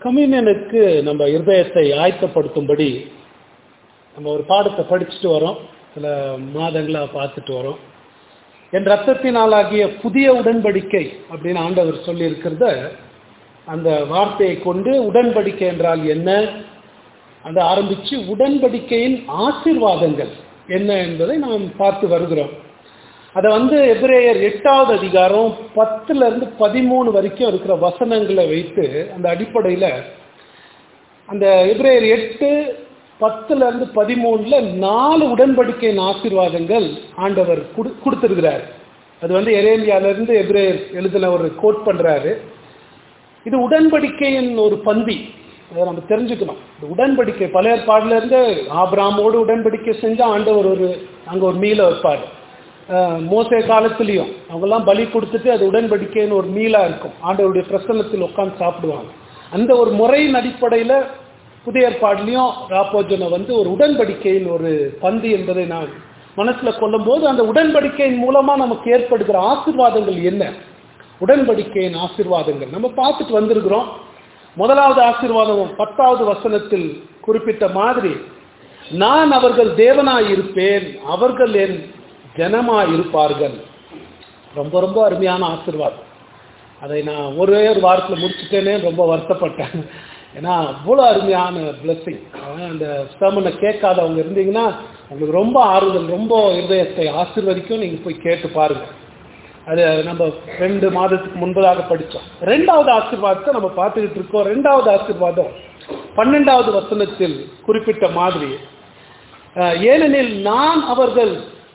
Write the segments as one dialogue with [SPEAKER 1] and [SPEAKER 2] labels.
[SPEAKER 1] கம்யூனியனுக்கு நம்ம இருதயத்தை ஆயத்தப்படுத்தும்படி நம்ம ஒரு பாடத்தை படிச்சுட்டு வரோம் சில மாதங்களாக பார்த்துட்டு வரோம் என் ரத்தத்தினாலாகிய புதிய உடன்படிக்கை அப்படின்னு ஆண்டவர் சொல்லி இருக்கிறத அந்த வார்த்தையை கொண்டு உடன்படிக்கை என்றால் என்ன அதை ஆரம்பித்து உடன்படிக்கையின் ஆசீர்வாதங்கள் என்ன என்பதை நாம் பார்த்து வருகிறோம் அதை வந்து எபிரேயர் எட்டாவது அதிகாரம் பத்துல இருந்து பதிமூணு வரைக்கும் இருக்கிற வசனங்களை வைத்து அந்த அடிப்படையில் அந்த எபிரேயர் எட்டு பத்துல இருந்து பதிமூணுல நாலு உடன்படிக்கையின் ஆசீர்வாதங்கள் ஆண்டவர் கொடு கொடுத்துருக்கிறார் அது வந்து எரேமியால இருந்து எபிரேயர் எழுதின ஒரு கோட் பண்றாரு இது உடன்படிக்கையின் ஒரு பந்தி அதை நம்ம தெரிஞ்சுக்கணும் இந்த உடன்படிக்கை பழைய ஏற்பாடுல இருந்து ஆபிராமோடு உடன்படிக்கை செஞ்சா ஆண்டவர் ஒரு அங்க ஒரு மீல வைப்பார் மோசே காலத்திலையும் அவங்கெல்லாம் பலி கொடுத்துட்டு அது உடன்படிக்கைன்னு ஒரு மீலா இருக்கும் ஆண்டவருடைய பிரசன்னத்தில் உட்காந்து சாப்பிடுவாங்க அந்த ஒரு முறையின் அடிப்படையில் புதிய ஏற்பாடுலையும் ராப்போஜனை வந்து ஒரு உடன்படிக்கையின் ஒரு பந்தி என்பதை நான் மனசில் கொள்ளும்போது அந்த உடன்படிக்கையின் மூலமாக நமக்கு ஏற்படுகிற ஆசிர்வாதங்கள் என்ன உடன்படிக்கையின் ஆசிர்வாதங்கள் நம்ம பார்த்துட்டு வந்திருக்கிறோம் முதலாவது ஆசிர்வாதம் பத்தாவது வசனத்தில் குறிப்பிட்ட மாதிரி நான் அவர்கள் தேவனாய் இருப்பேன் அவர்கள் என் ஜனமாய் இருப்பார்கள் ரொம்ப ரொம்ப அருமையான ஆசிர்வாதம் அதை நான் ஒரே ஒரு வாரத்தில் முடிச்சுட்டேனே ரொம்ப வருத்தப்பட்டேன் ஏன்னா அவ்வளோ அருமையான பிளஸ்ஸிங் அந்த சமனை கேட்காதவங்க இருந்தீங்கன்னா உங்களுக்கு ரொம்ப ஆறுதல் ரொம்ப இருதயத்தை ஆசிர்வதிக்கும் நீங்கள் போய் கேட்டு பாருங்கள் அது நம்ம ரெண்டு மாதத்துக்கு முன்பதாக படித்தோம் ரெண்டாவது ஆசிர்வாதத்தை நம்ம பார்த்துக்கிட்டு இருக்கோம் ரெண்டாவது ஆசிர்வாதம் பன்னெண்டாவது வசனத்தில் குறிப்பிட்ட மாதிரி ஏனெனில் நான் அவர்கள்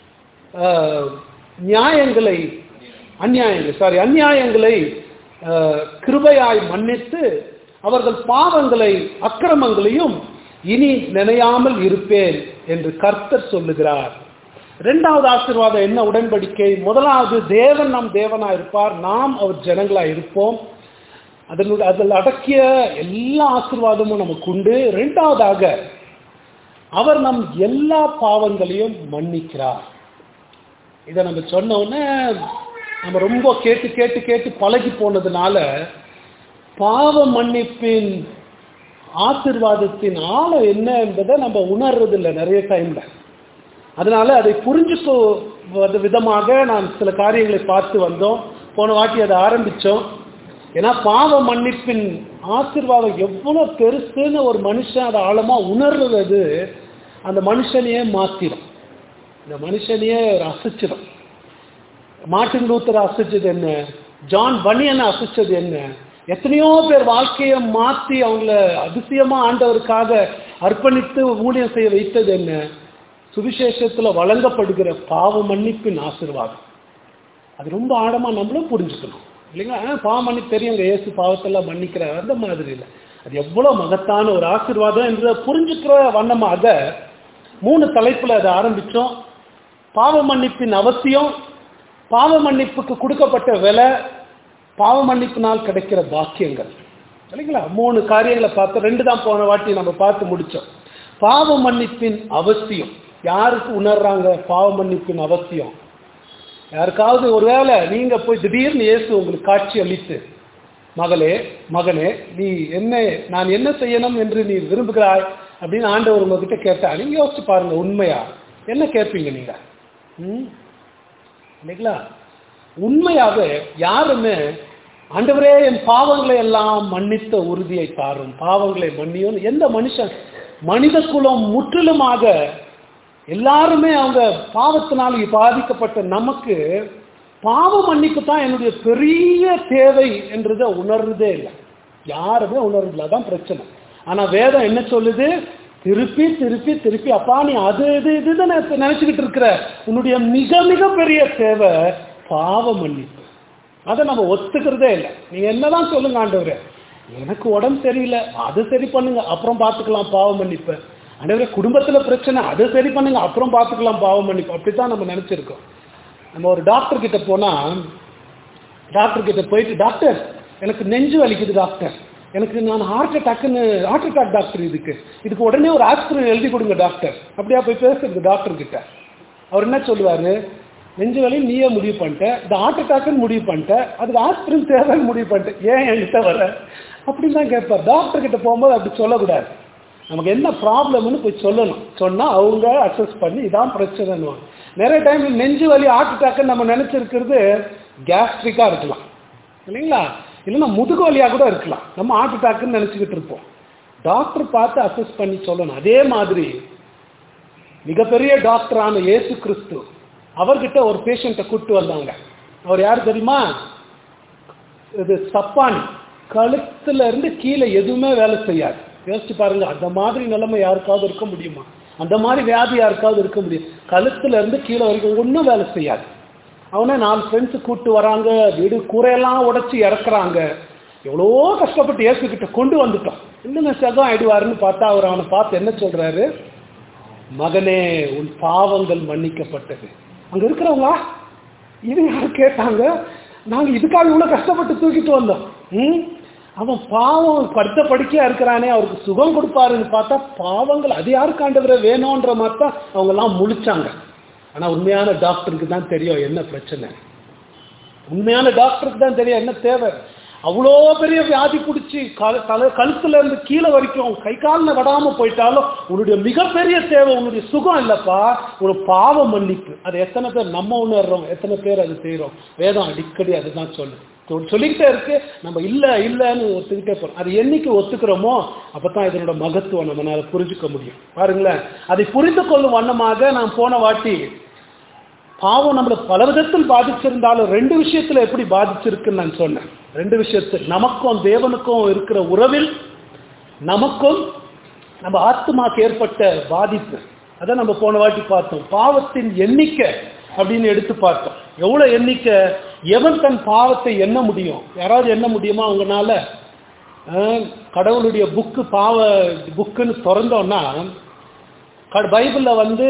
[SPEAKER 1] நியாயங்களை அந்நியாயங்கள் சாரி அந்நியாயங்களை கிருபையாய் மன்னித்து அவர்கள் பாவங்களை அக்கிரமங்களையும் இனி நினையாமல் இருப்பேன் என்று கர்த்தர் சொல்லுகிறார் இரண்டாவது ஆசீர்வாதம் என்ன உடன்படிக்கை முதலாவது தேவன் நம் தேவனா இருப்பார் நாம் அவர் ஜனங்களா இருப்போம் அதனுடைய அதில் அடக்கிய எல்லா ஆசீர்வாதமும் நமக்கு உண்டு ரெண்டாவதாக அவர் நம் எல்லா பாவங்களையும் மன்னிக்கிறார் இதை நம்ம சொன்ன உடனே நம்ம ரொம்ப கேட்டு கேட்டு கேட்டு பழகி போனதுனால பாவ மன்னிப்பின் ஆசிர்வாதத்தின் ஆழம் என்ன என்பதை நம்ம உணர்றது இல்லை நிறைய டைம்ல அதனால அதை புரிஞ்சுக்க விதமாக நான் சில காரியங்களை பார்த்து வந்தோம் போன வாட்டி அதை ஆரம்பித்தோம் ஏன்னா பாவ மன்னிப்பின் ஆசிர்வாதம் எவ்வளோ பெருசுன்னு ஒரு மனுஷன் அதை ஆழமாக உணர்றது அந்த மனுஷனையே மாற்றிடும் இந்த மனுஷனையே அசைச்சிடும் மார்ட்டின் லூத்தர் அசைச்சது என்ன ஜான் பனியனை அசைச்சது என்ன எத்தனையோ பேர் வாழ்க்கையை மாற்றி அவங்கள அதிசயமாக ஆண்டவருக்காக அர்ப்பணித்து ஊழியம் செய்ய வைத்தது என்ன சுவிசேஷத்தில் வழங்கப்படுகிற பாவ மன்னிப்பின் ஆசிர்வாதம் அது ரொம்ப ஆழமாக நம்மளும் புரிஞ்சுக்கணும் இல்லைங்களா பாவ மன்னிப்பு தெரியுங்க இயேசு பாவத்தெல்லாம் மன்னிக்கிறார் அந்த மாதிரி இல்லை அது எவ்வளோ மகத்தான ஒரு ஆசிர்வாதம் என்று புரிஞ்சுக்கிற வண்ணமாக மூணு தலைப்பில் அதை ஆரம்பித்தோம் பாவ மன்னிப்பின் அவசியம் பாவ மன்னிப்புக்கு கொடுக்கப்பட்ட விலை பாவ மன்னிப்பினால் கிடைக்கிற பாக்கியங்கள் இல்லைங்களா மூணு காரியங்களை பார்த்து ரெண்டு தான் போன வாட்டி நம்ம பார்த்து முடித்தோம் பாவ மன்னிப்பின் அவசியம் யாருக்கு உணர்றாங்க பாவ மன்னிப்பின் அவசியம் யாருக்காவது ஒருவேளை நீங்க போய் திடீர்னு இயேசு உங்களுக்கு காட்சி அளித்து மகளே மகனே நீ என்ன நான் என்ன செய்யணும் என்று நீ விரும்புகிறாய் அப்படின்னு ஆண்டவர் உங்ககிட்ட கேட்டா நீங்க யோசிச்சு பாருங்க உண்மையா என்ன கேட்பீங்க நீங்க ம் இல்லைங்களா உண்மையாக யாருமே ஆண்டவரே என் பாவங்களை எல்லாம் மன்னித்த உறுதியை தாரும் பாவங்களை மன்னியும் எந்த மனுஷன் மனித குலம் முற்றிலுமாக எல்லாருமே அவங்க பாவத்தினால் பாதிக்கப்பட்ட நமக்கு பாவ மன்னிப்பு தான் என்னுடைய பெரிய தேவை என்றதை உணர்றதே இல்லை யாருமே உணர்றதில்ல அதான் பிரச்சனை ஆனா வேதம் என்ன சொல்லுது திருப்பி திருப்பி திருப்பி அப்பா நீ அது இது இதுதான் நினைச்சுக்கிட்டு இருக்கிற உன்னுடைய மிக மிக பெரிய தேவை பாவ மன்னிப்பு அதை நம்ம ஒத்துக்கிறதே இல்லை நீங்க என்னதான் சொல்லுங்க ஆண்டவரே எனக்கு உடம்பு சரியில்லை அது சரி பண்ணுங்க அப்புறம் பார்த்துக்கலாம் பாவ மன்னிப்பை ஆண்டவரே குடும்பத்தில் பிரச்சனை அதை சரி பண்ணுங்க அப்புறம் பார்த்துக்கலாம் பாவ மன்னிப்பு அப்படித்தான் நம்ம நினைச்சிருக்கோம் நம்ம ஒரு டாக்டர் கிட்ட போனா டாக்டர் கிட்ட போயிட்டு டாக்டர் எனக்கு நெஞ்சு வலிக்குது டாக்டர் எனக்கு நான் ஹார்ட் அட்டாக்குன்னு ஹார்ட் அட்டாக் டாக்டர் இதுக்கு இதுக்கு உடனே ஒரு ஆஸ்பிரின் எழுதி கொடுங்க டாக்டர் அப்படியா போய் பேசுறது டாக்டர் கிட்ட அவர் என்ன சொல்லுவாரு நெஞ்சு வலி நீயே முடிவு பண்ணிட்ட இது ஹார்ட் அட்டாக்குன்னு முடிவு பண்ணிட்ட அதுக்கு ஆஸ்பிரின் தேவைன்னு முடிவு பண்ணிட்ட ஏன் என்கிட்ட வர அப்படின்னு தான் கேட்பார் டாக்டர் கிட்ட போகும்போது அப்படி சொல்லக்கூடாது நமக்கு என்ன ப்ராப்ளம்னு போய் சொல்லணும் சொன்னால் அவங்க அசஸ் பண்ணி இதான் பிரச்சனைன்னு நிறைய டைம் நெஞ்சு வலி ஹார்ட் அட்டாக்னு நம்ம நினச்சிருக்கிறது கேஸ்ட்ரிக்காக இருக்கலாம் இல்லைங்களா இல்லைன்னா முதுகு வலியாக கூட இருக்கலாம் நம்ம ஹார்ட் அட்டாக்னு நினச்சிக்கிட்டு இருப்போம் டாக்டர் பார்த்து அசஸ் பண்ணி சொல்லணும் அதே மாதிரி மிகப்பெரிய டாக்டரான இயேசு கிறிஸ்து அவர்கிட்ட ஒரு பேஷண்ட்டை கூப்பிட்டு வந்தாங்க அவர் யார் தெரியுமா இது சப்பானி கழுத்துல இருந்து கீழே எதுவுமே வேலை செய்யாது யோசிச்சு பாருங்க அந்த மாதிரி நிலைமை யாருக்காவது இருக்க முடியுமா அந்த மாதிரி வியாதி யாருக்காவது இருக்க முடியும் கழுத்துல இருந்து கீழே வரைக்கும் ஒன்றும் வேலை செய்யாது அவனை நாலு ஃப்ரெண்ட்ஸு கூப்பிட்டு வராங்க வீடு கூரையெல்லாம் உடைச்சி இறக்குறாங்க எவ்வளோ கஷ்டப்பட்டு இயேசுகிட்ட கொண்டு வந்துட்டோம் இன்னும் சகம் ஆயிடுவாருன்னு பார்த்தா அவர் அவனை பார்த்து என்ன சொல்றாரு மகனே உன் பாவங்கள் மன்னிக்கப்பட்டது அங்க இருக்கிறவங்களா இது யார் கேட்டாங்க நாங்க இதுக்காக இவ்வளவு கஷ்டப்பட்டு தூக்கிட்டு வந்தோம் ம் அவன் பாவம் படுத்த படுக்கையா இருக்கிறானே அவருக்கு சுகம் கொடுப்பாருன்னு பார்த்தா பாவங்கள் அது யாருக்கு ஆண்டவரை வேணும்ன்ற மாதிரி தான் அவங்க எல்லாம் முழிச்சாங்க ஆனா உண்மையான டாக்டருக்கு தான் தெரியும் என்ன பிரச்சனை உண்மையான டாக்டருக்கு தான் தெரியும் என்ன தேவை அவ்வளோ பெரிய வியாதி பிடிச்சி தலை கழுத்துல இருந்து கீழே வரைக்கும் கை காலில் விடாம போயிட்டாலும் உன்னுடைய மிகப்பெரிய தேவை உன்னுடைய சுகம் இல்லப்பா ஒரு பாவ மன்னிப்பு அது எத்தனை பேர் நம்ம உணர்றோம் எத்தனை பேர் அது செய்கிறோம் வேதம் அடிக்கடி அதுதான் சொல்லு சொல்லிக்கிட்டே இருக்கு நம்ம இல்லை இல்லைன்னு ஒத்துக்கிட்டே போறோம் அது என்னைக்கு ஒத்துக்கிறோமோ அப்பதான் இதனோட மகத்துவம் நம்மளால புரிஞ்சுக்க முடியும் பாருங்களேன் அதை புரிந்து கொள்ளும் வண்ணமாக நான் போன வாட்டி பாவம் நம்மளை பல விதத்தில் பாதிச்சிருந்தாலும் ரெண்டு விஷயத்துல எப்படி பாதிச்சிருக்குன்னு நான் சொன்னேன் ரெண்டு விஷயத்தில் நமக்கும் தேவனுக்கும் இருக்கிற உறவில் நமக்கும் நம்ம ஆத்மாக்கு ஏற்பட்ட பாதிப்பு அதை நம்ம போன வாட்டி பார்த்தோம் பாவத்தின் எண்ணிக்கை அப்படின்னு எடுத்து பார்த்தோம் எவ்வளவு எண்ணிக்கை எவன் தன் பாவத்தை எண்ண முடியும் யாராவது எண்ண முடியுமா அவங்கனால கடவுளுடைய புக்கு பாவ புக்குன்னு திறந்தோம்னா பைபிளில் வந்து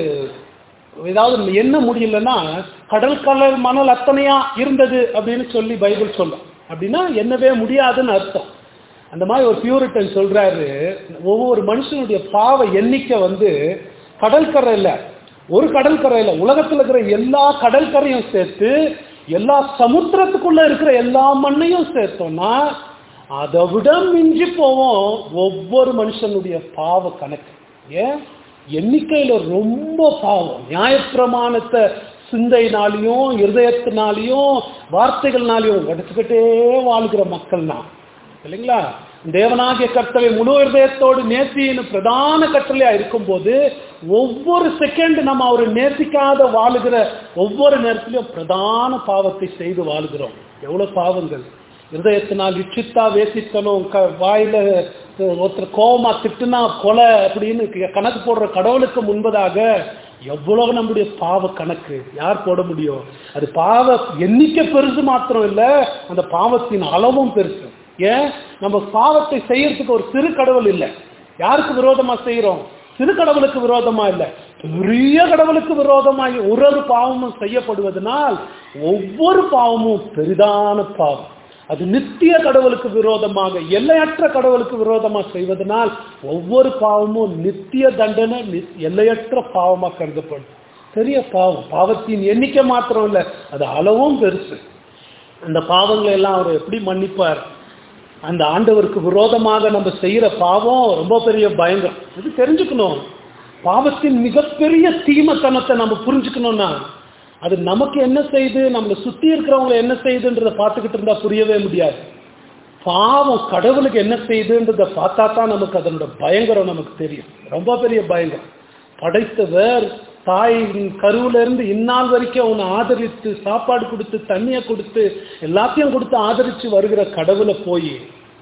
[SPEAKER 1] ஏதாவது என்ன முடியலன்னா கடல் கடல் மணல் அத்தனையா இருந்தது அப்படின்னு சொல்லி பைபிள் சொல்லும் அப்படின்னா என்னவே முடியாதுன்னு அர்த்தம் அந்த மாதிரி ஒரு பியூரிட்டன் சொல்றாரு ஒவ்வொரு மனுஷனுடைய பாவ எண்ணிக்கை வந்து கடற்கரை இல்லை ஒரு கடற்கரை இல்லை உலகத்தில் இருக்கிற எல்லா கடற்கரையும் சேர்த்து எல்லா சமுத்திரத்துக்குள்ள இருக்கிற எல்லா மண்ணையும் சேர்த்தோம்னா அதை விட மிஞ்சி போவோம் ஒவ்வொரு மனுஷனுடைய பாவ கணக்கு ஏன் எண்ணிக்கையில ரொம்ப பாவம் நியாயப்பிரமாணத்தை சிந்தைனாலையும் இருதயத்தினாலையும் வார்த்தைகள்னாலையும் உடச்சுக்கிட்டே வாழ்கிற மக்கள் தான் இல்லைங்களா தேவனாகிய கர்த்தவை முழு இருதயத்தோடு நேசின்னு பிரதான கட்டளையா இருக்கும்போது ஒவ்வொரு செகண்ட் நம்ம அவரை நேசிக்காத வாழுகிற ஒவ்வொரு நேரத்திலையும் பிரதான பாவத்தை செய்து வாழுகிறோம் எவ்வளவு பாவங்கள் இருதயத்தினால் இச்சித்தா வேசித்தனும் க வாயில ஒருத்தர் கோபமா திட்டுனா கொலை அப்படின்னு கணக்கு போடுற கடவுளுக்கு முன்பதாக எவ்வளவு நம்முடைய பாவ கணக்கு யார் போட முடியும் அது பாவ எண்ணிக்கை பெருசு மாத்திரம் இல்ல அந்த பாவத்தின் அளவும் பெருசு ஏன் நம்ம பாவத்தை செய்யறதுக்கு ஒரு சிறு கடவுள் இல்லை யாருக்கு விரோதமா செய்யறோம் சிறு கடவுளுக்கு விரோதமா இல்லை பெரிய கடவுளுக்கு விரோதமாய் ஒரு ஒரு பாவமும் செய்யப்படுவதனால் ஒவ்வொரு பாவமும் பெரிதான பாவம் அது நித்திய கடவுளுக்கு விரோதமாக எல்லையற்ற கடவுளுக்கு விரோதமாக செய்வதனால் ஒவ்வொரு பாவமும் நித்திய தண்டனை எல்லையற்ற பாவமாக கருதப்படும் பெரிய பாவம் பாவத்தின் எண்ணிக்கை மாத்திரம் இல்லை அது அளவும் பெருசு அந்த பாவங்களை எல்லாம் அவர் எப்படி மன்னிப்பார் அந்த ஆண்டவருக்கு விரோதமாக நம்ம செய்யற பாவம் ரொம்ப பெரிய பயங்கரம் இது தெரிஞ்சுக்கணும் பாவத்தின் மிகப்பெரிய தீமத்தனத்தை நம்ம புரிஞ்சுக்கணும்னா அது நமக்கு என்ன செய்யுது நம்மளை சுத்தி இருக்கிறவங்க என்ன செய்யுதுன்றதை பார்த்துக்கிட்டு இருந்தா புரியவே முடியாது பாவம் கடவுளுக்கு என்ன செய்யுதுன்றதை பார்த்தா தான் நமக்கு அதனோட பயங்கரம் நமக்கு தெரியும் ரொம்ப பெரிய பயங்கரம் படைத்தவர் தாயின் கருவுல இருந்து இந்நாள் வரைக்கும் அவனை ஆதரித்து சாப்பாடு கொடுத்து தண்ணியை கொடுத்து எல்லாத்தையும் கொடுத்து ஆதரிச்சு வருகிற கடவுளை போய்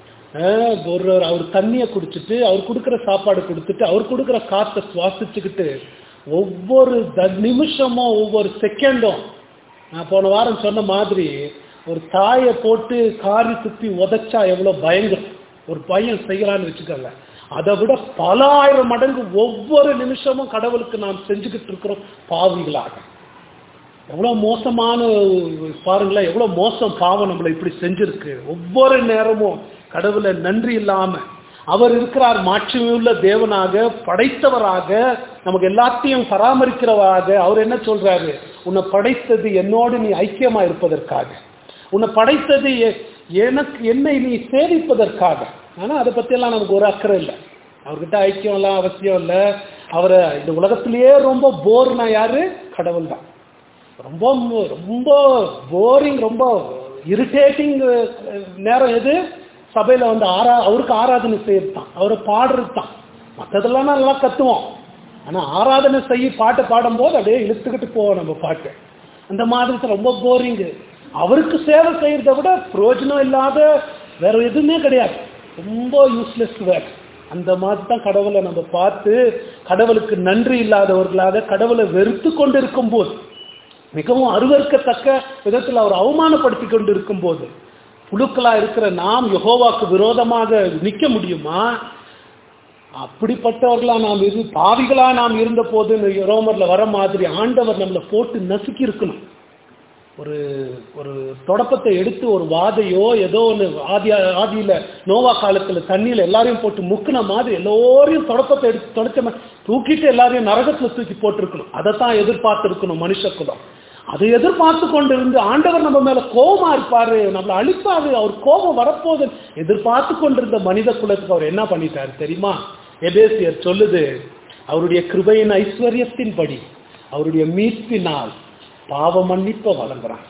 [SPEAKER 1] ஒரு அவர் தண்ணியை குடிச்சிட்டு அவர் கொடுக்குற சாப்பாடு கொடுத்துட்டு அவர் கொடுக்குற காற்றை சுவாசிச்சுக்கிட்டு ஒவ்வொரு த நிமிஷமும் ஒவ்வொரு செகண்டும் நான் போன வாரம் சொன்ன மாதிரி ஒரு தாயை போட்டு காரி துப்பி உதைச்சா எவ்வளோ பயங்கரம் ஒரு பையன் செய்யலான்னு வச்சுக்கோங்க அதை விட பல ஆயிரம் மடங்கு ஒவ்வொரு நிமிஷமும் கடவுளுக்கு நாம் செஞ்சுக்கிட்டு இருக்கிறோம் பாவிகளாக எவ்வளோ மோசமான பாருங்களேன் எவ்வளோ மோசம் பாவம் நம்மளை இப்படி செஞ்சிருக்கு ஒவ்வொரு நேரமும் கடவுளை நன்றி இல்லாமல் அவர் இருக்கிறார் மாட்சியுள்ள தேவனாக படைத்தவராக நமக்கு எல்லாத்தையும் பராமரிக்கிறவராக அவர் என்ன சொல்றாரு உன்னை படைத்தது என்னோடு நீ ஐக்கியமா இருப்பதற்காக உன்னை படைத்தது எனக்கு என்னை நீ சேவிப்பதற்காக ஆனா அதை பத்தியெல்லாம் நமக்கு ஒரு அக்கறை இல்லை அவர்கிட்ட ஐக்கியம் எல்லாம் அவசியம் இல்லை அவரை இந்த உலகத்திலேயே ரொம்ப போர்னா யாரு கடவுள் தான் ரொம்ப ரொம்ப போரிங் ரொம்ப இரிட்டேட்டிங் நேரம் எது சபையில வந்து ஆரா அவருக்கு ஆராதனை செய்யறது தான் அவரை பாடுறது தான் மற்றதெல்லாம் நல்லா கத்துவோம் ஆனா ஆராதனை செய்ய பாட்டு பாடும்போது அப்படியே இழுத்துக்கிட்டு போவோம் நம்ம பாட்டு அந்த மாதிரி தான் ரொம்ப போரிங்கு அவருக்கு சேவை செய்யறதை விட பிரயோஜனம் இல்லாத வேற எதுவுமே கிடையாது ரொம்ப யூஸ்லெஸ் வேர்க் அந்த மாதிரி தான் கடவுளை நம்ம பார்த்து கடவுளுக்கு நன்றி இல்லாதவர்களாக கடவுளை வெறுத்து கொண்டு இருக்கும்போது மிகவும் அருவருக்கத்தக்க விதத்தில் அவர் அவமானப்படுத்தி கொண்டு இருக்கும்போது புழுக்களா இருக்கிற நாம் யெகோவாக்கு விரோதமாக நிற்க முடியுமா அப்படிப்பட்டவர்களா நாம் இரு பாவிகளா நாம் இருந்த போது ரோமர்ல வர மாதிரி ஆண்டவர் நம்மளை போட்டு நசுக்கி இருக்கணும் ஒரு ஒரு தொடப்பத்தை எடுத்து ஒரு வாதையோ ஏதோ ஒன்று ஆதி ஆதியில நோவா காலத்துல தண்ணியில எல்லாரையும் போட்டு முக்குன மாதிரி எல்லோரையும் தொடப்பத்தை எடுத்து தொடச்ச மாதிரி தூக்கிட்டு எல்லாரையும் நரகத்துல தூக்கி போட்டிருக்கணும் அதைத்தான் எதிர்பார்த்து இருக்கணும் மனுஷ குலம் அதை எதிர்பார்த்து கொண்டு இருந்து ஆண்டவர் நம்ம மேல கோபமா இருப்பாரு நம்மளை அழிப்பாரு அவர் கோபம் வரப்போது எதிர்பார்த்து கொண்டிருந்த மனித குலத்துக்கு அவர் என்ன பண்ணிட்டாரு தெரியுமா எபேசியர் சொல்லுது அவருடைய கிருபையின் ஐஸ்வர்யத்தின்படி அவருடைய மீட்பினால் பாவ மன்னிப்ப வழங்குறான்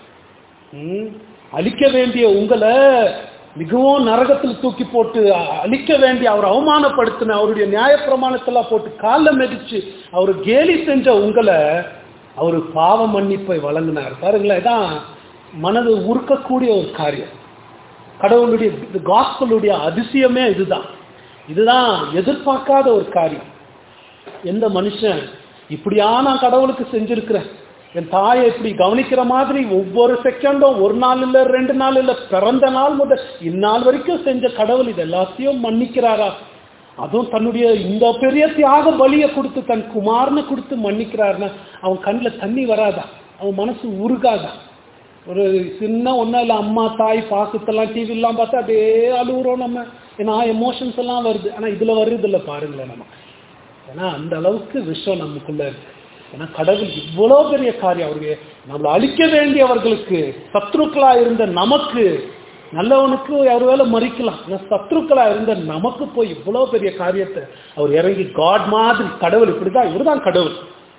[SPEAKER 1] ம்? அழிக்க வேண்டிய உங்களை மிகவும் நரகத்தில் தூக்கி போட்டு அ- அழிக்க வேண்டிய அவர் அவமானப்படுத்தின அவருடைய நியாயப்பிரமாணத்தெல்லாம் போட்டு காலில் மிதிச்சு அவர் கேலி செஞ்ச உங்களை அவர் பாவ மன்னிப்பை வழங்கினார் பாருங்களேன் இதான் மனது உருக்கக்கூடிய ஒரு காரியம் கடவுளுடைய காஸ்பலுடைய அதிசயமே இதுதான் இதுதான் எதிர்பார்க்காத ஒரு காரியம் எந்த மனுஷன் இப்படியா நான் கடவுளுக்கு செஞ்சிருக்கிறேன் என் தாயை இப்படி கவனிக்கிற மாதிரி ஒவ்வொரு செகண்டும் ஒரு நாள் இல்ல ரெண்டு நாள் இல்ல பிறந்த நாள் முதல் இந்நாள் வரைக்கும் செஞ்ச கடவுள் இது எல்லாத்தையும் மன்னிக்கிறாரா அதுவும் தன்னுடைய இந்த பெரிய தியாக பலியை கொடுத்து தன் குமாரனை கொடுத்து மன்னிக்கிறாருன்னா அவன் கண்ணில் தண்ணி வராதா அவன் மனசு உருகாதா ஒரு சின்ன ஒன்றும் இல்லை அம்மா தாய் பாசத்தெல்லாம் டிவிலாம் பார்த்தா அப்படியே அழுகுறோம் நம்ம ஏன்னா எமோஷன்ஸ் எல்லாம் வருது ஆனால் இதில் வருது இல்லை பாருங்களேன் நம்ம ஏன்னா அந்த அளவுக்கு விஷயம் நமக்குள்ள இருக்கு ஏன்னா கடவுள் இவ்வளோ பெரிய காரியம் அவருடைய நம்மளை அழிக்க வேண்டியவர்களுக்கு சத்ருக்களா இருந்த நமக்கு நல்லவனுக்கு அவர் வேலை மறிக்கலாம் ஆனா சத்ருக்களா இருந்த நமக்கு போய் இவ்வளோ பெரிய காரியத்தை அவர் இறங்கி காட் மாதிரி கடவுள் இப்படிதான் இவர்தான் கடவுள்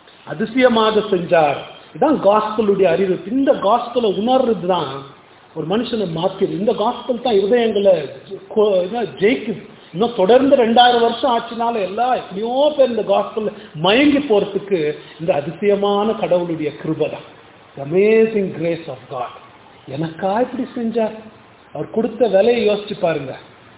[SPEAKER 1] அதிசயமாக செஞ்சார் இதான் காஸ்பலுடைய அறிவு இந்த காஸ்பலை உணர்றது தான் ஒரு மனுஷனை மாத்திரு இந்த காஸ்பல் தான் இருதயங்களை கொ- என்ன ஜெயிக்குது இன்னும் தொடர்ந்து ரெண்டாயிரம் வருஷம் ஆச்சுனால எல்லாம் எத்தனையோ பேர் இந்த காஸ்பல் மயங்கி போறதுக்கு இந்த அதிசயமான கடவுளுடைய கிருபை தான் அமேசிங் கிரேஸ் ஆஃப் காட் எனக்கா இப்படி செஞ்சார் அவர் கொடுத்த விலையை யோசிச்சு பாருங்க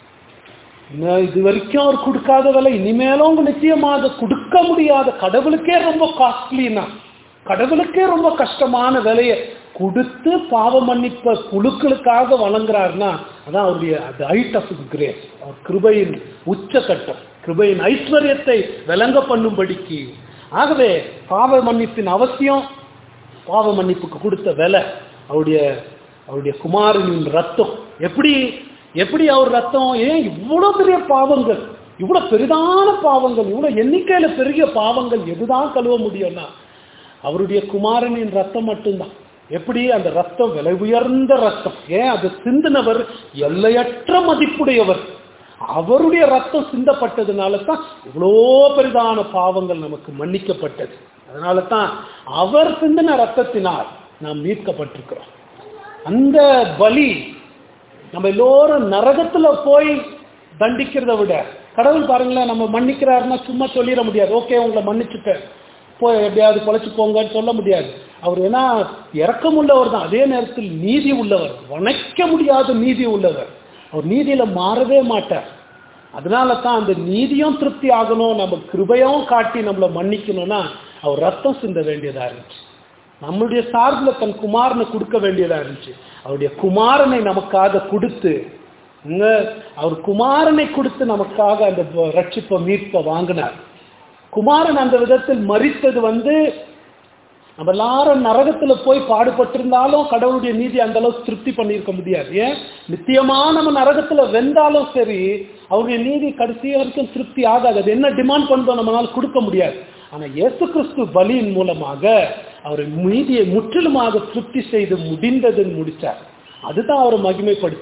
[SPEAKER 1] இன்னும் இது வரைக்கும் அவர் கொடுக்காத விலை இனிமேலும் உங்க நிச்சயமாக கொடுக்க முடியாத கடவுளுக்கே ரொம்ப காஸ்ட்லினா கடவுளுக்கே ரொம்ப கஷ்டமான விலையை கொடுத்து பாவ மன்னிப்ப குழுக்களுக்காக வழங்குறாருன்னா அதான் அவருடைய அது ஹைட் ஆஃப் கிரேஸ் அவர் கிருபையின் உச்சகட்டம் கிருபையின் ஐஸ்வர்யத்தை விளங்க பண்ணும்படிக்கு ஆகவே பாவ மன்னிப்பின் அவசியம் பாவ மன்னிப்புக்கு கொடுத்த விலை அவருடைய அவருடைய குமாரனின் ரத்தம் எப்படி எப்படி அவர் ரத்தம் ஏன் இவ்வளவு பெரிய பாவங்கள் இவ்வளவு பெரிதான பாவங்கள் இவ்வளவு எண்ணிக்கையில பெரிய பாவங்கள் எதுதான் கழுவ முடியும்னா அவருடைய குமாரனின் ரத்தம் மட்டும்தான் எப்படி அந்த ரத்தம் விலை உயர்ந்த ரத்தம் ஏன் அது சிந்தினவர் எல்லையற்ற மதிப்புடையவர் அவருடைய ரத்தம் சிந்தப்பட்டதுனால தான் இவ்வளோ பெரிதான பாவங்கள் நமக்கு மன்னிக்கப்பட்டது அதனால தான் அவர் சிந்தின ரத்தத்தினால் நாம் மீட்கப்பட்டிருக்கிறோம் அந்த பலி நம்ம எல்லோரும் நரகத்துல போய் தண்டிக்கிறத விட கடவுள் பாருங்களேன் நம்ம மன்னிக்கிறாருன்னா சும்மா சொல்லிட முடியாது ஓகே உங்களை மன்னிச்சுட்டேன் போய் எப்படியாவது பொழைச்சு போங்கன்னு சொல்ல முடியாது அவர் ஏன்னா இறக்கம் உள்ளவர் தான் அதே நேரத்தில் நீதி உள்ளவர் வணைக்க முடியாத நீதி உள்ளவர் அவர் நீதியில மாறவே மாட்டார் அதனால தான் அந்த நீதியும் திருப்தி ஆகணும் நம்ம கிருபையும் காட்டி நம்மளை மன்னிக்கணும்னா அவர் ரத்தம் சிந்த வேண்டியதா இருந்துச்சு நம்மளுடைய சார்பில் தன் குமாரனை கொடுக்க வேண்டியதா இருந்துச்சு அவருடைய குமாரனை நமக்காக கொடுத்து இங்க அவர் குமாரனை கொடுத்து நமக்காக அந்த ரட்சிப்பை மீட்பை வாங்கினார் குமாரன் அந்த விதத்தில் மறித்தது வந்து நம்ம எல்லாரும் நரகத்துல போய் பாடுபட்டிருந்தாலும் கடவுளுடைய நீதி அந்த அளவுக்கு திருப்தி பண்ணியிருக்க முடியாது ஏன் நித்தியமா நம்ம நரகத்துல வெந்தாலும் சரி அவருடைய நீதி கடைசி வரைக்கும் திருப்தி ஆகாது அது என்ன டிமாண்ட் பண்றோம் நம்மளால கொடுக்க முடியாது ஆனா இயேசு கிறிஸ்து பலியின் மூலமாக அவர் நீதியை முற்றிலுமாக திருப்தி செய்து முடிந்ததுன்னு முடிச்சார் அதுதான் அவரை மகிமைப்படுத்துச்சு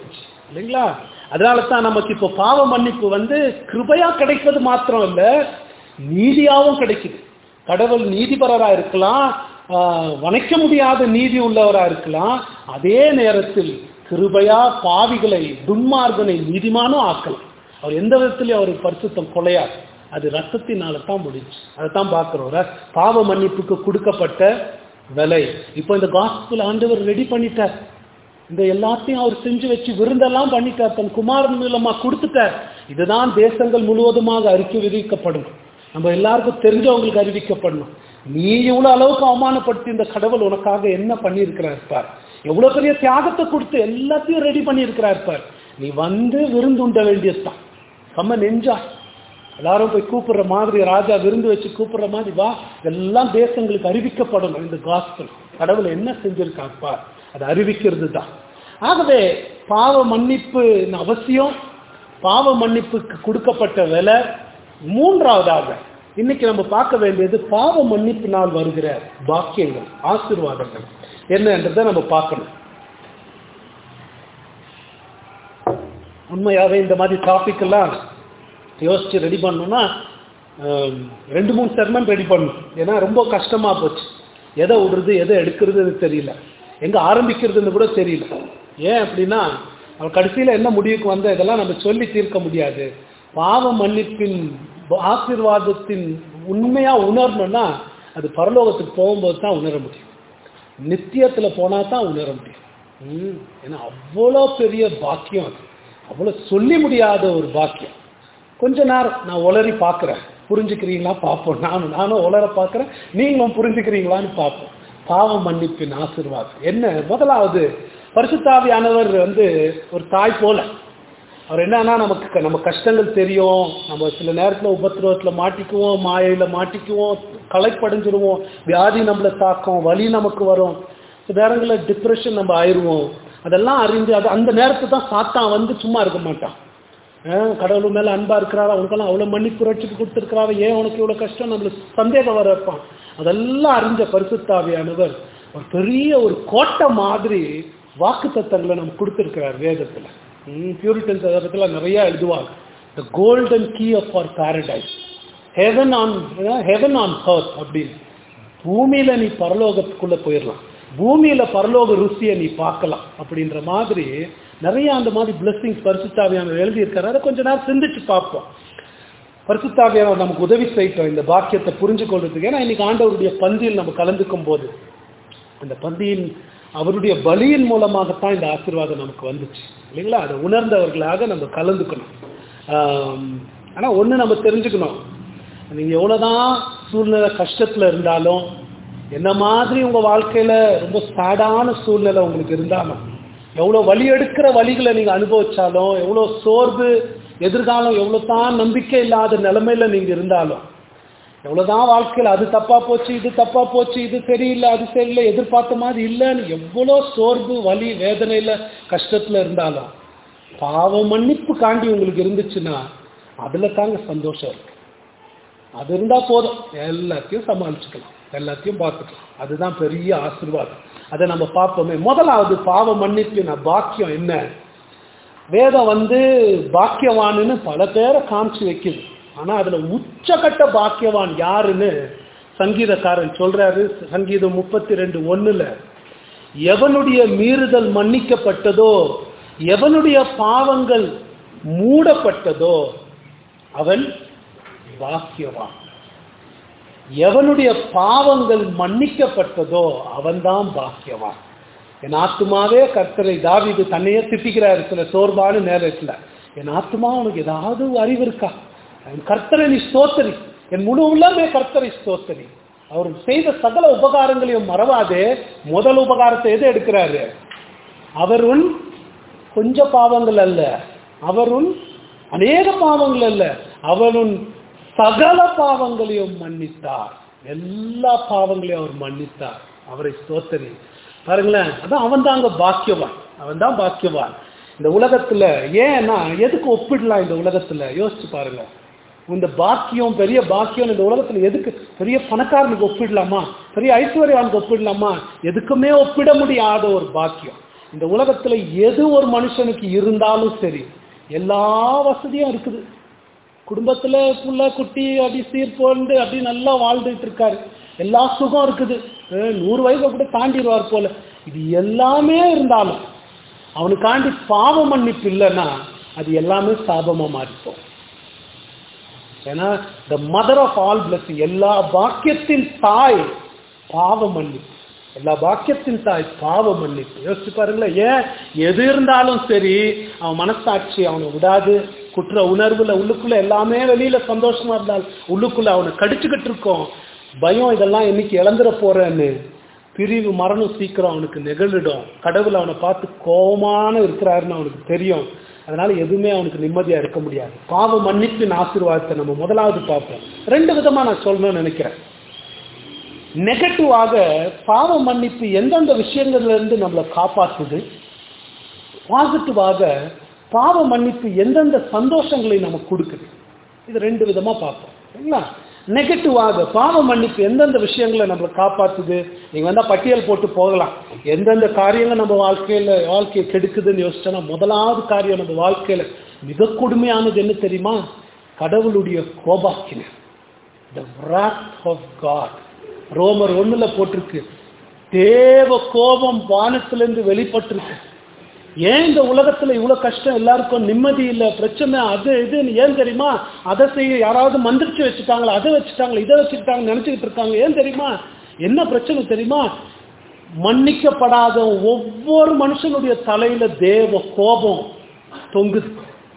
[SPEAKER 1] இல்லைங்களா அதனால தான் நமக்கு இப்போ பாவ மன்னிப்பு வந்து கிருபையா கிடைப்பது மாத்திரம் இல்ல நீதியாவும் கிடைக்குது கடவுள் நீதிபரரா இருக்கலாம் ஆஹ், வணைக்க முடியாத நீதி உள்ளவரா இருக்கலாம் அதே நேரத்தில் கிருபையா பாவிகளை துன்மார்கனை நீதிமானும் ஆக்கலாம் அவர் எந்த விதத்திலையும் அவர் பரிசுத்தம் கொலையாது அது ரத்தத்தினால தான் முடிஞ்சு அதை தான் பார்க்குறோம் பாவ மன்னிப்புக்கு கொடுக்கப்பட்ட விலை இப்போ இந்த காஸ்பிள் ஆண்டவர் ரெடி பண்ணிட்டார் இந்த எல்லாத்தையும் அவர் செஞ்சு வச்சு விருந்தெல்லாம் பண்ணிட்டார் தன் குமாரன் மூலமா கொடுத்துட்டார் இதுதான் தேசங்கள் முழுவதுமாக அறிக்கை விதிக்கப்படும் நம்ம எல்லாருக்கும் தெரிஞ்சவங்களுக்கு அறிவிக்கப்படணும் நீ இவ்வளவு அளவுக்கு அவமானப்படுத்தி இந்த கடவுள் உனக்காக என்ன பண்ணியிருக்கிறார் பார் எவ்வளவு பெரிய தியாகத்தை கொடுத்து எல்லாத்தையும் ரெடி பண்ணியிருக்கிறார் பார் நீ வந்து விருந்துண்ட வேண்டியதுதான் கம்ம நெஞ்சா எல்லாரும் போய் கூப்பிடுற மாதிரி ராஜா விருந்து வச்சு கூப்பிடுற மாதிரி வா எல்லாம் தேசங்களுக்கு அறிவிக்கப்படணும் இந்த காஸ்பல் கடவுள் என்ன செஞ்சிருக்காப்பா அதை அறிவிக்கிறது தான் ஆகவே பாவ மன்னிப்பு அவசியம் பாவ மன்னிப்புக்கு கொடுக்கப்பட்ட விலை மூன்றாவதாக இன்னைக்கு நம்ம பார்க்க வேண்டியது பாவ மன்னிப்பினால் வருகிற பாக்கியங்கள் ஆசீர்வாதங்கள் என்னன்றதை நம்ம பார்க்கணும் உண்மையாவே இந்த மாதிரி டாபிக் எல்லாம் யோசிச்சு ரெடி பண்ணோம்னா ஆம், ரெண்டு மூணு செர்மன் ரெடி பண்ணணும் ஏன்னா ரொம்ப கஷ்டமா போச்சு எதை விடுறது எதை எடுக்கிறதுன்னு தெரியல எங்க ஆரம்பிக்கிறதுன்னு கூட தெரியல ஏன் அப்படின்னா அவன் கடைசியில என்ன முடிவுக்கு வந்த இதெல்லாம் நம்ம சொல்லி தீர்க்க முடியாது பாவ மன்னிப்பின் ஆசீர்வாதத்தின் உண்மையா உணரணும்னா அது பரலோகத்துக்கு போகும்போது தான் உணர முடியும் நித்தியத்துல போனா தான் உணர முடியும் ம், ஏன்னா அவ்வளோ பெரிய பாக்கியம் அது அவ்வளோ சொல்லி முடியாத ஒரு பாக்கியம் கொஞ்ச நேரம் நான் உளறி பார்க்குறேன் புரிஞ்சுக்கிறீங்களா பார்ப்போம் நானும் நானும் உளர பார்க்குறேன் நீங்களும் புரிஞ்சுக்கிறீங்களான்னு பார்ப்போம் பாவ மன்னிப்பின் ஆசீர்வாதம் என்ன முதலாவது பரிசுத்தாவியானவர் வந்து ஒரு தாய் போல அவர் என்னன்னா நமக்கு க- நம்ம கஷ்டங்கள் தெரியும் நம்ம சில நேரத்தில் உபத்திரவத்தில் மாட்டிக்குவோம் மாயையில மாட்டிக்குவோம் களைப்படைஞ்சிருவோம் வியாதி நம்மளை தாக்கும் வலி நமக்கு வரும் சில நேரங்களில் டிப்ரெஷன் நம்ம ஆயிடுவோம் அதெல்லாம் அறிந்து அது அந்த நேரத்தை தான் சாத்தான் வந்து சும்மா இருக்க மாட்டான் அஹ் கடவுள் மேல அன்பா இருக்கிறாரா உனக்கெல்லாம் அவ்வளவு மன்னிப்பு ரட்சிப்பு கொடுத்துருக்கிறாரா ஏன் உனக்கு இவ்வளவு கஷ்டம் நம்மளுக்கு சந்தேகம் வர வைப்பான் அதெல்லாம் அறிஞ்ச பரிசுத்தாவியானவர் ஒரு பெரிய ஒரு கோட்டை மாதிரி வாக்கு தத்தங்களை நம்ம கொடுத்துருக்கிறார் வேதத்துல பியூரிட்டன்ஸ் பத்தில நிறைய எழுதுவாங்க the golden key of for paradise heaven on heaven on earth அப்படின்னு பூமியில நீ பரலோகத்துக்குள்ள போயிடலாம் பூமியில பரலோக ருசியை நீ பார்க்கலாம் அப்படின்ற மாதிரி நிறைய அந்த மாதிரி பிளஸ்ஸிங்ஸ் பரிசுத்தாவியானவர் எழுதியிருக்காரு அதை கொஞ்ச நேரம் சிந்திச்சு பார்ப்போம் பரிசுத்தாவியானவர் நமக்கு உதவி செய்யட்டும் இந்த பாக்கியத்தை புரிஞ்சு கொள்றதுக்கு ஏன்னா இன்னைக்கு ஆண்டவருடைய பந்தியில் நம்ம கலந்துக்கும் போது அந்த பந்தியின் அவருடைய பலியின் மூலமாகத்தான் இந்த ஆசீர்வாதம் நமக்கு வந்துச்சு இல்லைங்களா அதை உணர்ந்தவர்களாக நம்ம கலந்துக்கணும் ஆம், ஆனா ஒண்ணு நம்ம தெரிஞ்சுக்கணும் நீங்க எவ்வளவுதான் சூழ்நிலை கஷ்டத்துல இருந்தாலும் என்ன மாதிரி உங்க வாழ்க்கையில ரொம்ப சேடான சூழ்நிலை உங்களுக்கு இருந்தாலும் எவ்வளவு வலி எடுக்கிற வழிகளை நீங்க அனுபவிச்சாலும் எவ்வளவு சோர்வு எதிர்காலம் எவ்வளவு தான் நம்பிக்கை இல்லாத நிலைமையில நீங்க இருந்தாலும் எவ்வளவுதான் வாழ்க்கையில் அது தப்பா போச்சு இது தப்பா போச்சு இது சரியில்லை அது சரியில்லை எதிர்பார்த்த மாதிரி இல்லைன்னு எவ்வளோ சோர்வு வலி வேதனையில கஷ்டத்துல இருந்தாலும் பாவ மன்னிப்பு காண்டி உங்களுக்கு இருந்துச்சுன்னா அதுல தாங்க சந்தோஷம் இருக்கு அது இருந்தா போதும் எல்லாத்தையும் சமாளிச்சுக்கலாம் எல்லாத்தையும் பார்த்துக்கலாம் அதுதான் பெரிய ஆசீர்வாதம் அதை நம்ம பார்ப்போமே முதலாவது பாவ மன்னிப்பின் பாக்கியம் என்ன வேதம் வந்து பாக்கியவான்னு பல பேரை காமிச்சு வைக்குது ஆனா அதுல உச்சகட்ட பாக்கியவான் யாருன்னு சங்கீதக்காரன் சொல்றாரு சங்கீதம் முப்பத்தி ரெண்டு ஒண்ணுல எவனுடைய மீறுதல் மன்னிக்கப்பட்டதோ எவனுடைய பாவங்கள் மூடப்பட்டதோ அவன் பாக்கியவான் எவனுடைய பாவங்கள் மன்னிக்கப்பட்டதோ அவன்தான் பாக்கியவான் என் ஆத்துமாவே கர்த்தரை தாவீது தன்னையே திட்டிக்கிறாரு சில சோர்வான நேரத்துல என் ஆத்துமா உனக்கு ஏதாவது அறிவு இருக்கா என் கர்த்தரை நீ ஸ்தோத்தரி என் முழு உள்ளமே கர்த்தரை ஸ்தோத்தரி அவர் செய்த சகல உபகாரங்களையும் மறவாதே முதல் உபகாரத்தை எது எடுக்கிறாரு அவர் உன் கொஞ்ச பாவங்கள் அல்ல அவர் உன் அநேக பாவங்கள் அல்ல அவர் உன் சகல பாவங்களையும் மன்னித்தார் எல்லா பாவங்களையும் அவர் மன்னித்தார் அவரை ஸ்தோத்தரி பாருங்களேன் அதான் அவன் தான் அங்க பாக்கியவான் அவன் தான் பாக்கியவான் இந்த உலகத்துல ஏன்னா எதுக்கு ஒப்பிடலாம் இந்த உலகத்துல யோசிச்சு பாருங்க இந்த பாக்கியம் பெரிய பாக்கியம் இந்த உலகத்துல எதுக்கு பெரிய பணக்காரனுக்கு ஒப்பிடலாமா பெரிய ஐஸ்வர்யானுக்கு ஒப்பிடலாமா எதுக்குமே ஒப்பிட முடியாத ஒரு பாக்கியம் இந்த உலகத்துல எது ஒரு மனுஷனுக்கு இருந்தாலும் சரி எல்லா வசதியும் இருக்குது குடும்பத்துல புள்ள குட்டி அப்படி சீர்போண்டு அப்படி நல்லா வாழ்ந்துட்டு இருக்காரு எல்லா சுகம் இருக்குது அஹ் நூறு வயசை கூட தாண்டிடுவார் போல இது எல்லாமே இருந்தாலும் அவனுக்காண்டி பாவ மன்னிப்பு இல்லைன்னா அது எல்லாமே சாபமா மாறிப்போம் ஏன்னா the mother of all blessing எல்லா பாக்கியத்தின் தாய் பாவ மன்னிப்பு எல்லா பாக்கியத்தின் தாய் பாவ மன்னிப்பு யோசிச்சு பாருங்களேன் ஏன் எது இருந்தாலும் சரி அவன் மனசாட்சி அவனை விடாது குற்ற உணர்வுல உள்ளுக்குள்ள எல்லாமே வெளியில சந்தோஷமா இருந்தால் உள்ளுக்குள்ள அவனை கடிச்சுக்கிட்டு இருக்கோம் பயம் இதெல்லாம் என்னைக்கு இழந்துட போறேன்னு பிரிவு மரணம் சீக்கிரம் அவனுக்கு நெகிழிடும் கடவுள் அவனை பார்த்து கோபமான இருக்கிறாருன்னு அவனுக்கு தெரியும் அதனால எதுவுமே அவனுக்கு நிம்மதியா இருக்க முடியாது பாவ மன்னிப்பின் ஆசீர்வாதத்தை நம்ம முதலாவது பார்ப்போம் ரெண்டு விதமா நான் சொல்லணும்னு நினைக்கிறேன் நெகட்டிவாக பாவ மன்னிப்பு எந்தெந்த விஷயங்கள்ல இருந்து நம்மளை காப்பாற்றுது பாசிட்டிவாக பாவ மன்னிப்பு எந்தெந்த சந்தோஷங்களை நமக்கு கொடுக்குது இது ரெண்டு விதமா பார்ப்போம் சரிங்களா நெகட்டிவாக பாவ மன்னிப்பு எந்தெந்த விஷயங்களை நம்மளை காப்பாத்துது நீங்க வந்தா பட்டியல் போட்டு போகலாம் எந்தெந்த காரியங்கள் நம்ம வாழ்க்கையில வாழ்க்கையை கெடுக்குதுன்னு யோசிச்சோன்னா முதலாவது காரியம் நம்ம வாழ்க்கையில மிக கொடுமையானது என்ன தெரியுமா கடவுளுடைய கோபாக்கின த wrath ஆஃப் காட் ரோமர் ஒண்ணுல போட்டிருக்கு தேவ கோபம் வானத்திலிருந்து வெளிப்பட்டிருக்கு ஏன் இந்த உலகத்துல இவ்வளவு கஷ்டம் எல்லாருக்கும் நிம்மதி இல்ல பிரச்சனை அது இதுன்னு ஏன் தெரியுமா அதை செய்ய யாராவது மந்திரிச்சு வச்சுட்டாங்களா அதை வச்சுட்டாங்களா இதை வச்சுட்டாங்க நினைச்சுக்கிட்டு இருக்காங்க ஏன் தெரியுமா என்ன பிரச்சனை தெரியுமா மன்னிக்கப்படாத ஒவ்வொரு மனுஷனுடைய தலையில தேவ கோபம் தொங்குது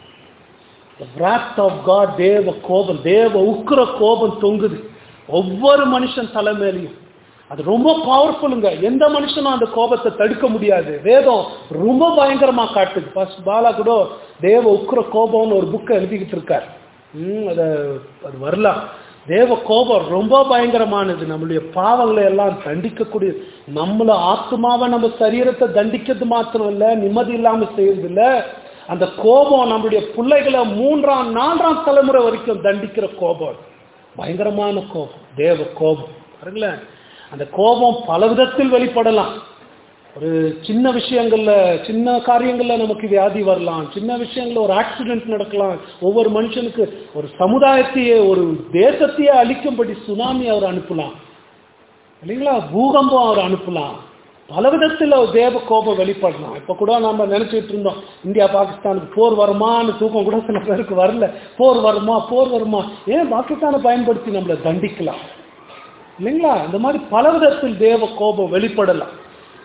[SPEAKER 1] wrath ஆஃப் காட் தேவ கோபம் தேவ உக்கிர கோபம் தொங்குது ஒவ்வொரு மனுஷன் தலை மேலையும் அது ரொம்ப பவர்ஃபுல்லுங்க எந்த மனுஷனும் அந்த கோபத்தை தடுக்க முடியாது வேதம் ரொம்ப பயங்கரமா காட்டுது ஃபர்ஸ்ட் பாலா கூட தேவ உக்கிர கோபம்னு ஒரு புக்கை எழுதிக்கிட்டு இருக்கார் ம் அதை அது வரலாம் தேவ கோபம் ரொம்ப பயங்கரமானது நம்மளுடைய பாவங்களை எல்லாம் தண்டிக்கக்கூடிய நம்மள ஆத்மாவை நம்ம சரீரத்தை தண்டிக்கிறது மாத்திரம் இல்ல நிம்மதி இல்லாம செய்யறது இல்ல அந்த கோபம் நம்மளுடைய பிள்ளைகளை மூன்றாம் நான்காம் தலைமுறை வரைக்கும் தண்டிக்கிற கோபம் பயங்கரமான கோபம் தேவ கோபம் பாருங்களேன் அந்த கோபம் பல விதத்தில் வெளிப்படலாம் ஒரு சின்ன விஷயங்கள்ல சின்ன காரியங்கள்ல நமக்கு வியாதி வரலாம் சின்ன விஷயங்கள்ல ஒரு ஆக்சிடென்ட் நடக்கலாம் ஒவ்வொரு மனுஷனுக்கு ஒரு சமுதாயத்தையே ஒரு தேசத்தையே அழிக்கும்படி சுனாமி அவர் அனுப்பலாம் இல்லைங்களா பூகம்பம் அவர் அனுப்பலாம் பல விதத்தில் தேவ கோபம் வெளிப்படலாம் இப்ப கூட நம்ம நினைச்சிட்டு இருந்தோம் இந்தியா பாகிஸ்தானுக்கு போர் வருமான்னு தூக்கம் கூட சில பேருக்கு வரல போர் வருமா போர் வருமா ஏன் பாகிஸ்தானை பயன்படுத்தி நம்மளை தண்டிக்கலாம் இல்லைங்களா இந்த மாதிரி பல விதத்தில் தேவ கோபம் வெளிப்படலாம்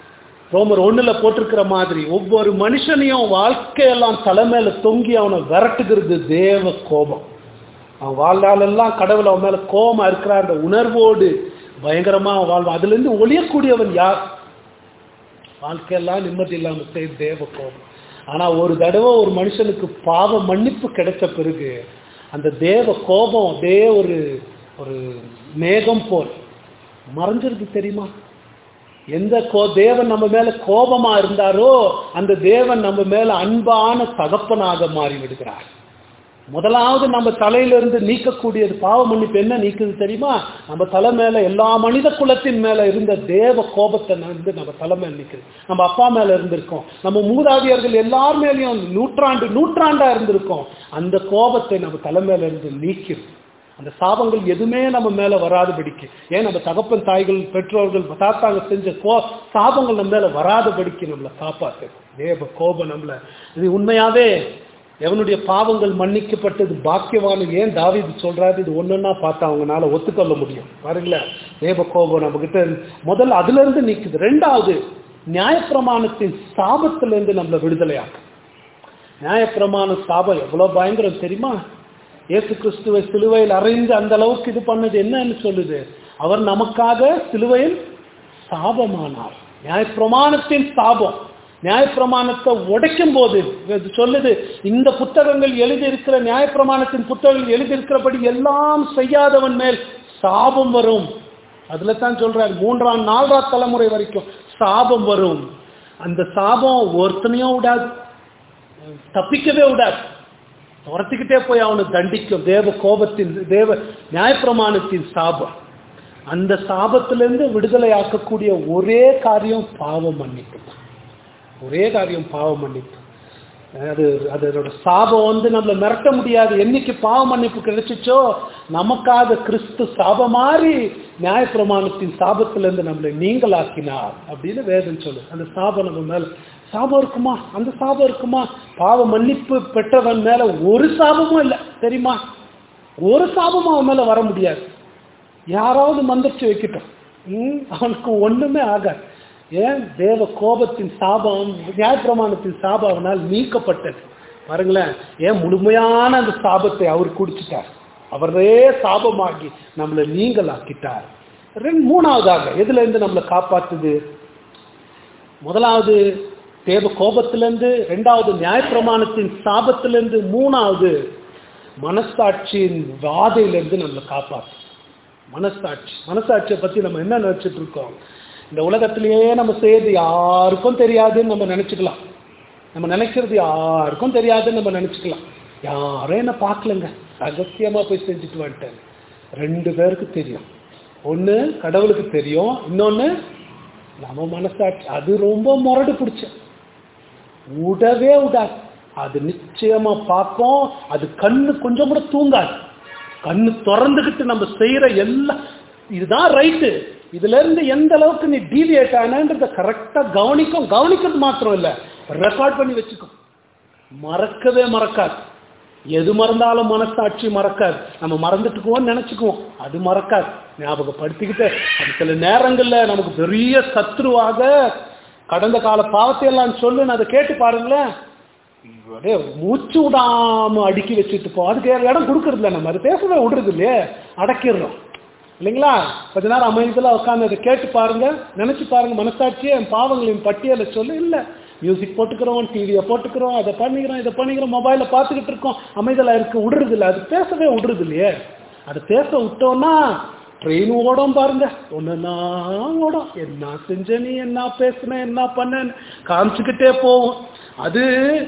[SPEAKER 1] ரோமர் ஒண்ணுல போட்டிருக்கிற மாதிரி ஒவ்வொரு மனுஷனையும் வாழ்க்கையெல்லாம் தலைமையில தொங்கி அவனை விரட்டுகிறது தேவ கோபம் அவன் வாழ்நாளெல்லாம் கடவுள் அவன் மேல கோபமா இருக்கிறார் உணர்வோடு பயங்கரமா வாழ்வான் அதுல இருந்து ஒளியக்கூடியவன் யார் வாழ்க்கையெல்லாம் நிம்மதி இல்லாம செய்த தேவ கோபம் ஆனா ஒரு தடவை ஒரு மனுஷனுக்கு பாவ மன்னிப்பு கிடைச்ச பிறகு அந்த தேவ கோபம் அதே ஒரு ஒரு மேகம் போல் மறைஞ்சிருக்கு தெரியுமா எந்த கோ தேவன் நம்ம மேல கோபமா இருந்தாரோ அந்த தேவன் நம்ம மேல அன்பான தகப்பனாக மாறி விடுகிறார் முதலாவது நம்ம தலையிலிருந்து நீக்கக்கூடியது பாவ மன்னிப்பு என்ன நீக்குது தெரியுமா நம்ம தலை மேல எல்லா மனித குலத்தின் மேல இருந்த தேவ கோபத்தை வந்து நம்ம தலை மேல நிக்குது நம்ம அப்பா மேல இருந்திருக்கோம் நம்ம மூதாதியர்கள் எல்லார் மேலேயும் நூற்றாண்டு நூற்றாண்டா இருந்திருக்கோம் அந்த கோபத்தை நம்ம தலை மேல இருந்து நீக்கிது அந்த சாபங்கள் எதுவுமே நம்ம மேல வராதபடிக்கு ஏன் நம்ம தகப்பன் தாய்கள் பெற்றோர்கள் தாத்தாங்க செஞ்ச கோ சாபங்கள் நம்ம மேல வராதபடிக்கு நம்மளை காப்பாத்து தேவ கோபம் நம்மள இது உண்மையாவே எவனுடைய பாவங்கள் மன்னிக்கப்பட்டது பாக்கியவானு ஏன் தாவிது சொல்றாரு இது ஒன்னொன்னா பார்த்தா அவங்கனால ஒத்துக்கொள்ள முடியும் பாருங்களேன் தேவ கோபம் நம்ம கிட்ட முதல்ல அதுல இருந்து நிக்குது ரெண்டாவது நியாயப்பிரமாணத்தின் சாபத்திலிருந்து நம்மளை விடுதலையாக்கும் நியாயப்பிரமாண சாபம் எவ்வளவு பயங்கரம் தெரியுமா இயேசு கிறிஸ்துவை சிலுவையில் அறைந்து அந்த அளவுக்கு இது பண்ணது என்னன்னு சொல்லுது அவர் நமக்காக சிலுவையில் சாபமானார் நியாயப்பிரமாணத்தின் சாபம் நியாயப்பிரமாணத்தை உடைக்கும் போது இது சொல்லுது இந்த புத்தகங்கள் எழுதியிருக்கிற நியாயப்பிரமாணத்தின் புத்தகங்கள் எழுதியிருக்கிறபடி எல்லாம் செய்யாதவன் மேல் சாபம் வரும் அதுல தான் சொல்றாரு மூன்றாம் நான்காம் தலைமுறை வரைக்கும் சாபம் வரும் அந்த சாபம் ஒருத்தனையும் விடாது தப்பிக்கவே விடாது துரத்திக்கிட்டே போய் அவனை தண்டிக்கும் தேவ கோபத்தின் தேவ நியாயப்பிரமாணத்தின் சாபம் அந்த சாபத்திலிருந்து விடுதலை ஆக்கக்கூடிய ஒரே காரியம் பாவம் மன்னிப்பு தான் ஒரே காரியம் பாவ மன்னிப்பு அது அதோட சாபம் வந்து நம்மளை மிரட்ட முடியாது என்னைக்கு பாவ மன்னிப்பு கிடைச்சிச்சோ நமக்காக கிறிஸ்து சாபம் மாறி நியாயப்பிரமாணத்தின் சாபத்திலிருந்து நம்மளை நீங்களாக்கினார் அப்படின்னு வேதம் சொல்லு அந்த சாபம் நம்ம மேல சாபம் இருக்குமா அந்த சாபம் இருக்குமா பாவ மன்னிப்பு பெற்றவன் மேல ஒரு சாபமும் இல்லை தெரியுமா ஒரு சாபமும் அவன் மேல வர முடியாது யாராவது மந்திரிச்சு வைக்கட்டும் ம், அவனுக்கு ஒண்ணுமே ஆகாது ஏன் தேவ கோபத்தின் சாபம் நியாயப்பிரமாணத்தின் சாபம் அவனால் நீக்கப்பட்டது பாருங்களேன் ஏன் முழுமையான அந்த சாபத்தை அவர் குடிச்சிட்டார் அவரே சாபமாகி நம்மளை நீங்களாக்கிட்டார் ரெண்டு மூணாவதாக எதுல இருந்து நம்மளை காப்பாத்துது முதலாவது தேவ கோபத்திலிருந்து ரெண்டாவது நியாயப்பிரமாணத்தின் சாபத்திலிருந்து மூணாவது மனசாட்சியின் வாதையிலிருந்து நம்மளை காப்பாற்றும் மனசாட்சி மனசாட்சியை பத்தி நம்ம என்ன நினைச்சிட்டு இருக்கோம் இந்த உலகத்திலேயே நம்ம செய்யறது யாருக்கும் தெரியாதுன்னு நம்ம நினைச்சுக்கலாம் நம்ம நினைக்கிறது யாருக்கும் தெரியாதுன்னு நம்ம நினைச்சுக்கலாம் யாரும் என்ன பார்க்கலங்க ரகசியமா போய் செஞ்சுட்டு வந்துட்டேன் ரெண்டு பேருக்கு தெரியும் ஒண்ணு கடவுளுக்கு தெரியும் இன்னொன்னு நம்ம மனசாட்சி அது ரொம்ப முரடு பிடிச்ச விடவே விடாது அது நிச்சயமா பார்க்கும் அது கண்ணு கொஞ்சம் கூட தூங்காது கண்ணு திறந்துகிட்டு நம்ம செய்யற எல்லாம் இதுதான் ரைட்டு இதுல இருந்து எந்த அளவுக்கு நீ டீவியேட் ஆனன்றத கரெக்டா கவனிக்கும் கவனிக்கிறது மாத்திரம் இல்ல ரெக்கார்ட் பண்ணி வச்சுக்கும் மறக்கவே மறக்காது எது மறந்தாலும் மனசாட்சி மறக்காது நம்ம மறந்துட்டுக்குவோம் நினைச்சுக்குவோம் அது மறக்காது ஞாபகப்படுத்திக்கிட்டு அது சில நேரங்கள்ல நமக்கு பெரிய சத்ருவாக கடந்த கால பாவத்தை எல்லாம் சொல்லு அதை கேட்டு பாருங்களேன் அப்படியே மூச்சு விடாம அடுக்கி வச்சுட்டு போ அதுக்கு இடம் கொடுக்கறது இல்லை நம்ம அது பேசவே விடுறது இல்லையே அடக்கிடுறோம் இல்லைங்களா கொஞ்ச நேரம் அமைதியில் உட்காந்து அதை கேட்டு பாருங்க நினைச்சு பாருங்க மனசாட்சியே என் பாவங்களின் பட்டியலை சொல்லு இல்லை மியூசிக் போட்டுக்கிறோம் டிவியை போட்டுக்கிறோம் அதை பண்ணிக்கிறோம் இதை பண்ணிக்கிறோம் மொபைலில் பார்த்துக்கிட்டு இருக்கோம் அமைதியில் இருக்கு விடுறது இல்லை அது பேசவே விடுறது இல்லையே அது பேச விட்டோம்னா ட்ரெயின் ஓடும் பாருங்க ஒன்றுனா ஓடும் என்ன செஞ்ச நீ என்ன பேசுன என்ன பண்ணன்னு காமிச்சுக்கிட்டே போவோம் அது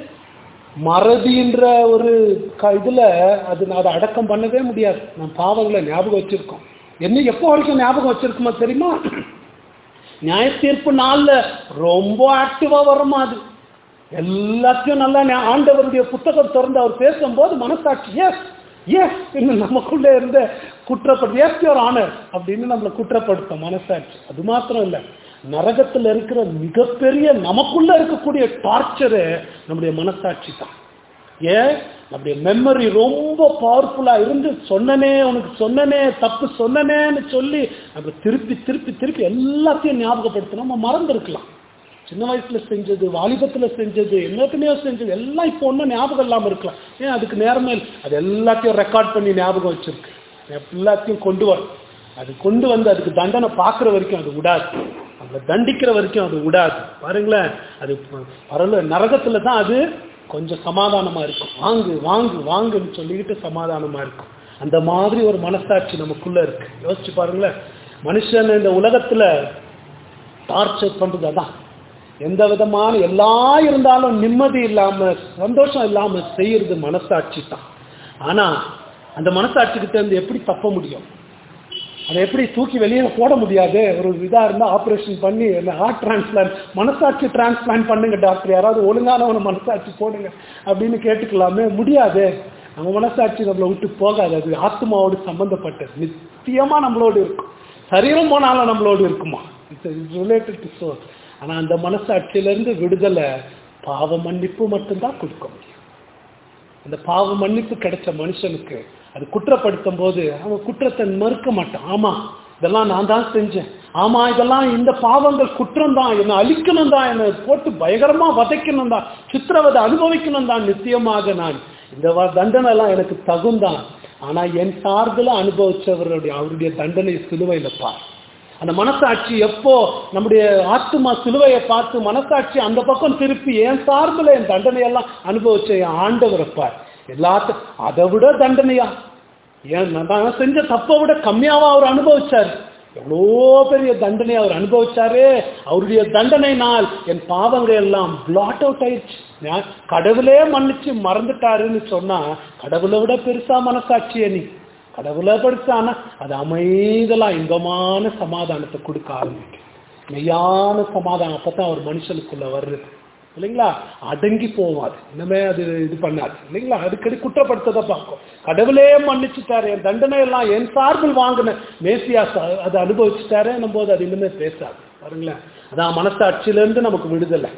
[SPEAKER 1] மறதின்ற ஒரு க இதில் அது நான் அதை அடக்கம் பண்ணவே முடியாது நம்ம பாவங்களை ஞாபகம் வச்சிருக்கோம் என்ன எப்போ வரைக்கும் ஞாபகம் வச்சிருக்குமா தெரியுமா நியாய தீர்ப்பு நாளில் ரொம்ப ஆக்டிவாக வருமா அது எல்லாத்தையும் நல்லா ஞா- ஆண்டவருடைய புத்தகம் திறந்து அவர் பேசும்போது மனசாட்சி எஸ் எஸ் இன்னும் நமக்குள்ளே இருந்த குற்றப்படுத்து எஸ் யோர் ஆனர் அப்படின்னு நம்மளை குற்றப்படுத்தும் மனசாட்சி அது மாத்திரம் இல்லை நரகத்தில் இருக்கிற மிகப்பெரிய நமக்குள்ள இருக்கக்கூடிய டார்ச்சரு நம்முடைய மனசாட்சி தான் ஏன் நம்முடைய மெமரி ரொம்ப பவர்ஃபுல்லா இருந்து சொன்னனே உனக்கு சொன்னனே தப்பு சொன்னனேன்னு சொல்லி நம்ம திருப்பி திருப்பி திருப்பி எல்லாத்தையும் ஞாபகப்படுத்தி நம்ம மறந்துருக்கலாம் சின்ன வயசுல செஞ்சது வாலிபத்துல செஞ்சது என்னத்தையோ செஞ்சது எல்லாம் இப்போ ஒன்றும் ஞாபகம் இல்லாம இருக்கலாம் ஏன் அதுக்கு நேரமே இல்லை. அது எல்லாத்தையும் ரெக்கார்ட் பண்ணி ஞாபகம் வச்சிருக்கு எல்லாத்தையும் கொண்டு வரும் அது கொண்டு வந்து அதுக்கு தண்டனை பார்க்குற வரைக்கும் அது விடாது நம்மளை தண்டிக்கிற வரைக்கும் அது விடாது பாருங்களேன் அது பரல நரகத்துல தான் அது கொஞ்சம் சமாதானமா இருக்கும் வாங்கு வாங்கு வாங்குன்னு சொல்லிக்கிட்டு சமாதானமா இருக்கும் அந்த மாதிரி ஒரு மனசாட்சி நமக்குள்ள இருக்கு யோசிச்சு பாருங்களேன் மனுஷன் இந்த உலகத்துல டார்ச்சர் பண்றது அதான் எந்த விதமான எல்லாம் இருந்தாலும் நிம்மதி இல்லாம சந்தோஷம் இல்லாம செய்யறது மனசாட்சி தான் ஆனா அந்த மனசாட்சிக்கிட்ட இருந்து எப்படி தப்ப முடியும் அதை எப்படி தூக்கி வெளியே போட முடியாது ஒரு இதா இருந்தா ஆபரேஷன் பண்ணி என்ன ஹார்ட் டிரான்ஸ்பிளான்ட் மனசாட்சி டிரான்ஸ்பிளான்ட் பண்ணுங்க டாக்டர் யாராவது ஒழுங்கானவன மனசாட்சி போடுங்க அப்படின்னு கேட்டுக்கலாமே முடியாது நம்ம மனசாட்சி நம்மளை விட்டு போகாது அது ஆத்மாவோடு சம்பந்தப்பட்டது நித்தியமா நம்மளோடு இருக்கும் சரீரம் போனாலும் நம்மளோடு இருக்குமா இட்ஸ் ரிலேட்டட் டு சோல் ஆனா அந்த மனசாட்சியிலிருந்து விடுதலை பாவ மன்னிப்பு மட்டும்தான் கொடுக்க முடியும் அந்த பாவ மன்னிப்பு கிடைச்ச மனுஷனுக்கு அது குற்றப்படுத்தும் போது அவன் குற்றத்தை மறுக்க மாட்டான் ஆமா இதெல்லாம் நான் தான் செஞ்சேன் ஆமா இதெல்லாம் இந்த பாவங்கள் குற்றம் தான் என்னை அழிக்கணும் தான் என்னை போட்டு பயங்கரமா வதைக்கணும் தான் சித்திரவதை அனுபவிக்கணும் தான் நிச்சயமாக நான் இந்த வ- தண்டனை எல்லாம் எனக்கு தகுந்தான் ஆனா என் சார்பில் அனுபவிச்சவருடைய அவருடைய தண்டனை சிலுவையில் பார் அந்த மனசாட்சி எப்போ நம்முடைய ஆத்மா சிலுவையை பார்த்து மனசாட்சி அந்த பக்கம் திருப்பி என் சார்பில் என் தண்டனையெல்லாம் அனுபவிச்ச என் ஆண்டவரை பார் எல்லாத்த அதை விட தண்டனையா ஏன் நான் செஞ்ச தப்பை விட கம்மியாவா அவர் அனுபவிச்சார் எவ்வளோ பெரிய தண்டனை அவர் அனுபவிச்சாரு அவருடைய தண்டனை நாள் என் பாவங்கள் எல்லாம் பிளாட் அவுட் ஆயிடுச்சு நான் கடவுளே மன்னிச்சு மறந்துட்டாருன்னு சொன்னா கடவுளை விட பெருசா மனசாட்சியே நீ கடவுளை படிச்சானா அது அமைதலா இன்பமான சமாதானத்தை கொடுக்க ஆரம்பிக்கும் மெய்யான சமாதானம் அப்பதான் ஒரு மனுஷனுக்குள்ள வருது இல்லைங்களா அடங்கி போகும் அது இனிமே அது இது பண்ணாது இல்லைங்களா அடிக்கடி குற்றப்படுத்ததை பார்க்கும் கடவுளே மன்னிச்சுட்டாரு என் தண்டனை எல்லாம் என் சார்பில் வாங்கின மேசியா ச- அதை அனுபவிச்சுட்டாரு போது அது இனிமே பேசாது பாருங்களேன் அதான் மனசாட்சியிலேருந்து நமக்கு விடுதலை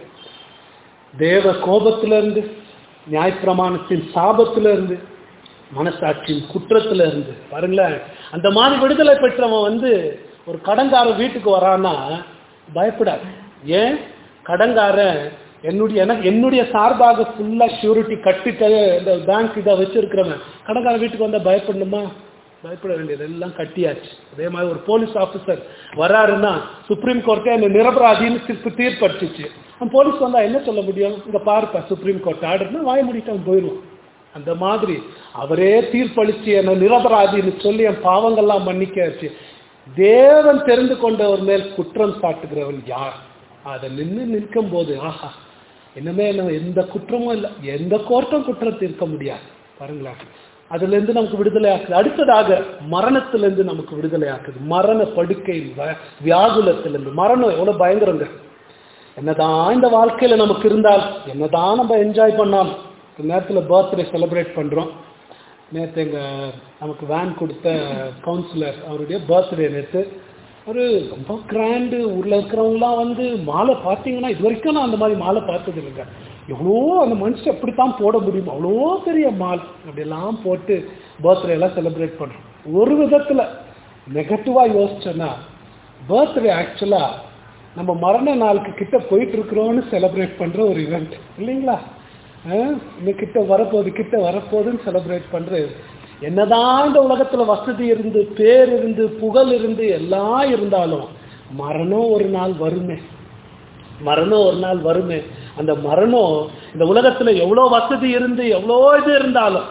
[SPEAKER 1] தேவ கோபத்திலிருந்து நியாயப்பிரமாணத்தின் சாபத்திலிருந்து மனசாட்சியின் குற்றத்துல இருந்து பாருங்களேன் அந்த மாதிரி விடுதலை பெற்றவன் வந்து ஒரு கடன்காரன் வீட்டுக்கு வரான்னா பயப்படாது ஏன் கடன்காரன் என்னுடைய எனக்கு என்னுடைய சார்பாக ஃபுல்லா ஷூரிட்டி கட்டிட்டு இந்த பேங்க் இதை வச்சிருக்கிறவன் கடன்காரன் வீட்டுக்கு வந்தா பயப்படணுமா பயப்பட வேண்டியது எல்லாம் கட்டியாச்சு அதே மாதிரி ஒரு போலீஸ் ஆஃபீஸர் வராருன்னா சுப்ரீம் கோர்ட்டே என்ன நிரபராதின்னு தீர்ப்பு தீர்ப்படிச்சிச்சு அவன் போலீஸ் வந்தா என்ன சொல்ல முடியும் இங்க பாருப்பா சுப்ரீம் கோர்ட் ஆர்டர்னா வாய முடிட்டு அவன் போயிடுவான் அந்த மாதிரி அவரே தீர்ப்பளிச்சு என்ன நிரபராதின்னு சொல்லி என் பாவங்கள்லாம் மன்னிக்காச்சு தேவன் தெரிந்து கொண்டவர் மேல் குற்றம் சாட்டுகிறவன் யார் அதை நின்று நிற்கும் போது ஆஹா இனிமே நம்ம எந்த குற்றமும் இல்லை எந்த கோர்ட்டும் குற்றம் தீர்க்க முடியாது பாருங்களேன் அதுல இருந்து நமக்கு விடுதலை ஆக்குது அடுத்ததாக மரணத்திலிருந்து நமக்கு விடுதலை ஆக்குது மரண படுக்கை வ- வியாகுலத்திலிருந்து மரணம் எவ்வளவு பயங்கரங்க என்னதான் இந்த வாழ்க்கையில நமக்கு இருந்தால் என்னதான் நம்ம என்ஜாய் பண்ணாலும் இந்த நேரத்தில் பர்த்டே செலிப்ரேட் பண்றோம் நேற்று எங்க நமக்கு வேன் கொடுத்த கவுன்சிலர் அவருடைய பர்த்டே நேற்று ஒரு ரொம்ப கிராண்டு ஊர்ல இருக்கிறவங்களாம் வந்து மாலை பார்த்தீங்கன்னா இது வரைக்கும் நான் அந்த மாதிரி மாலை பார்த்தது இல்லைங்க எவ்வளோ அந்த மனுஷன் எப்படித்தான் போட முடியும் அவ்வளோ பெரிய மால் அப்படியெல்லாம் போட்டு பர்த்டே எல்லாம் செலிப்ரேட் பண்றோம் ஒரு விதத்துல நெகட்டிவா யோசிச்சோன்னா பர்த்டே ஆக்சுவலா நம்ம மரண நாளுக்கு கிட்ட போயிட்டு இருக்கிறோம்னு செலிப்ரேட் பண்ற ஒரு இவெண்ட் இல்லைங்களா அஹ் இன்னும் கிட்ட வரப்போகுது கிட்ட வரப்போகுதுன்னு செலிப்ரேட் பண்றது என்னதான் இந்த உலகத்துல வசதி இருந்து பேர் இருந்து புகழ் இருந்து எல்லாம் இருந்தாலும் மரணம் ஒரு நாள் வருமே மரணம் ஒரு நாள் வருமே அந்த மரணம் இந்த உலகத்துல எவ்வளவு வசதி இருந்து எவ்வளோ இது இருந்தாலும்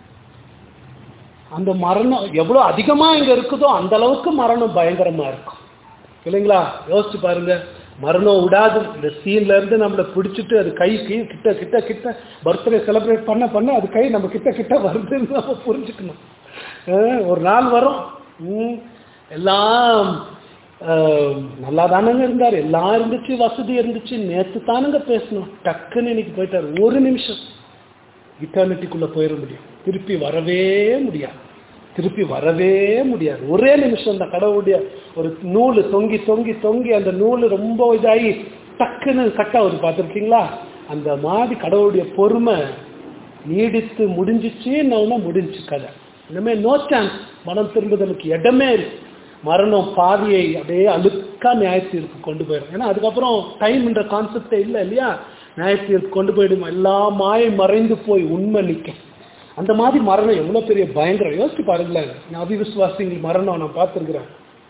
[SPEAKER 1] அந்த மரணம் எவ்வளவு அதிகமா இங்க இருக்குதோ அந்த அளவுக்கு மரணம் பயங்கரமா இருக்கும் இல்லைங்களா யோசிச்சு பாருங்க மரணம் விடாது இந்த சீன்ல இருந்து நம்மளை பிடிச்சிட்டு அது கை கீ கிட்ட கிட்ட கிட்ட பர்த்டே செலிப்ரேட் பண்ண பண்ண அது கை நம்ம கிட்ட கிட்ட வருதுன்னு நம்ம புரிஞ்சுக்கணும் அஹ் ஒரு நாள் வரும் ம், எல்லாம் அஹ், நல்லா தானங்க இருந்தார் எல்லாம் இருந்துச்சு வசதி இருந்துச்சு நேத்து தானுங்க பேசணும் டக்குன்னு இன்னைக்கு போயிட்டாரு ஒரு நிமிஷம் இட்டர்னிட்டிக்குள்ள போயிட முடியும் திருப்பி வரவே முடியாது திருப்பி வரவே முடியாது ஒரே நிமிஷம் அந்த கடவுளுடைய ஒரு நூல் தொங்கி தொங்கி தொங்கி அந்த நூல் ரொம்ப இதாகி டக்குன்னு கட் ஆகுது பார்த்துருக்கீங்களா அந்த மாதிரி கடவுளுடைய பொறுமை நீடித்து முடிஞ்சிச்சுன்னு முடிஞ்சு கதை இனிமே நோ சான்ஸ் மனம் திரும்புதலுக்கு இடமே இல்லை மரணம் பாதியை அப்படியே அழுக்கா நியாயத்தீர்ப்பு கொண்டு போயிடும் ஏன்னா அதுக்கப்புறம் டைம்ன்ற கான்செப்டே இல்லை இல்லையா நியாயத்தீர்ப்பு கொண்டு போயிடும் எல்லா மாயை மறைந்து போய் உண்மை நிற்கும் அந்த மாதிரி மரணம் எவ்வளவு பெரிய பயங்கரம் யோசிச்சு பாருங்களேன் நான் அவிவிசுவாசிகள் மரணம் நான் பார்த்துருக்கிறேன்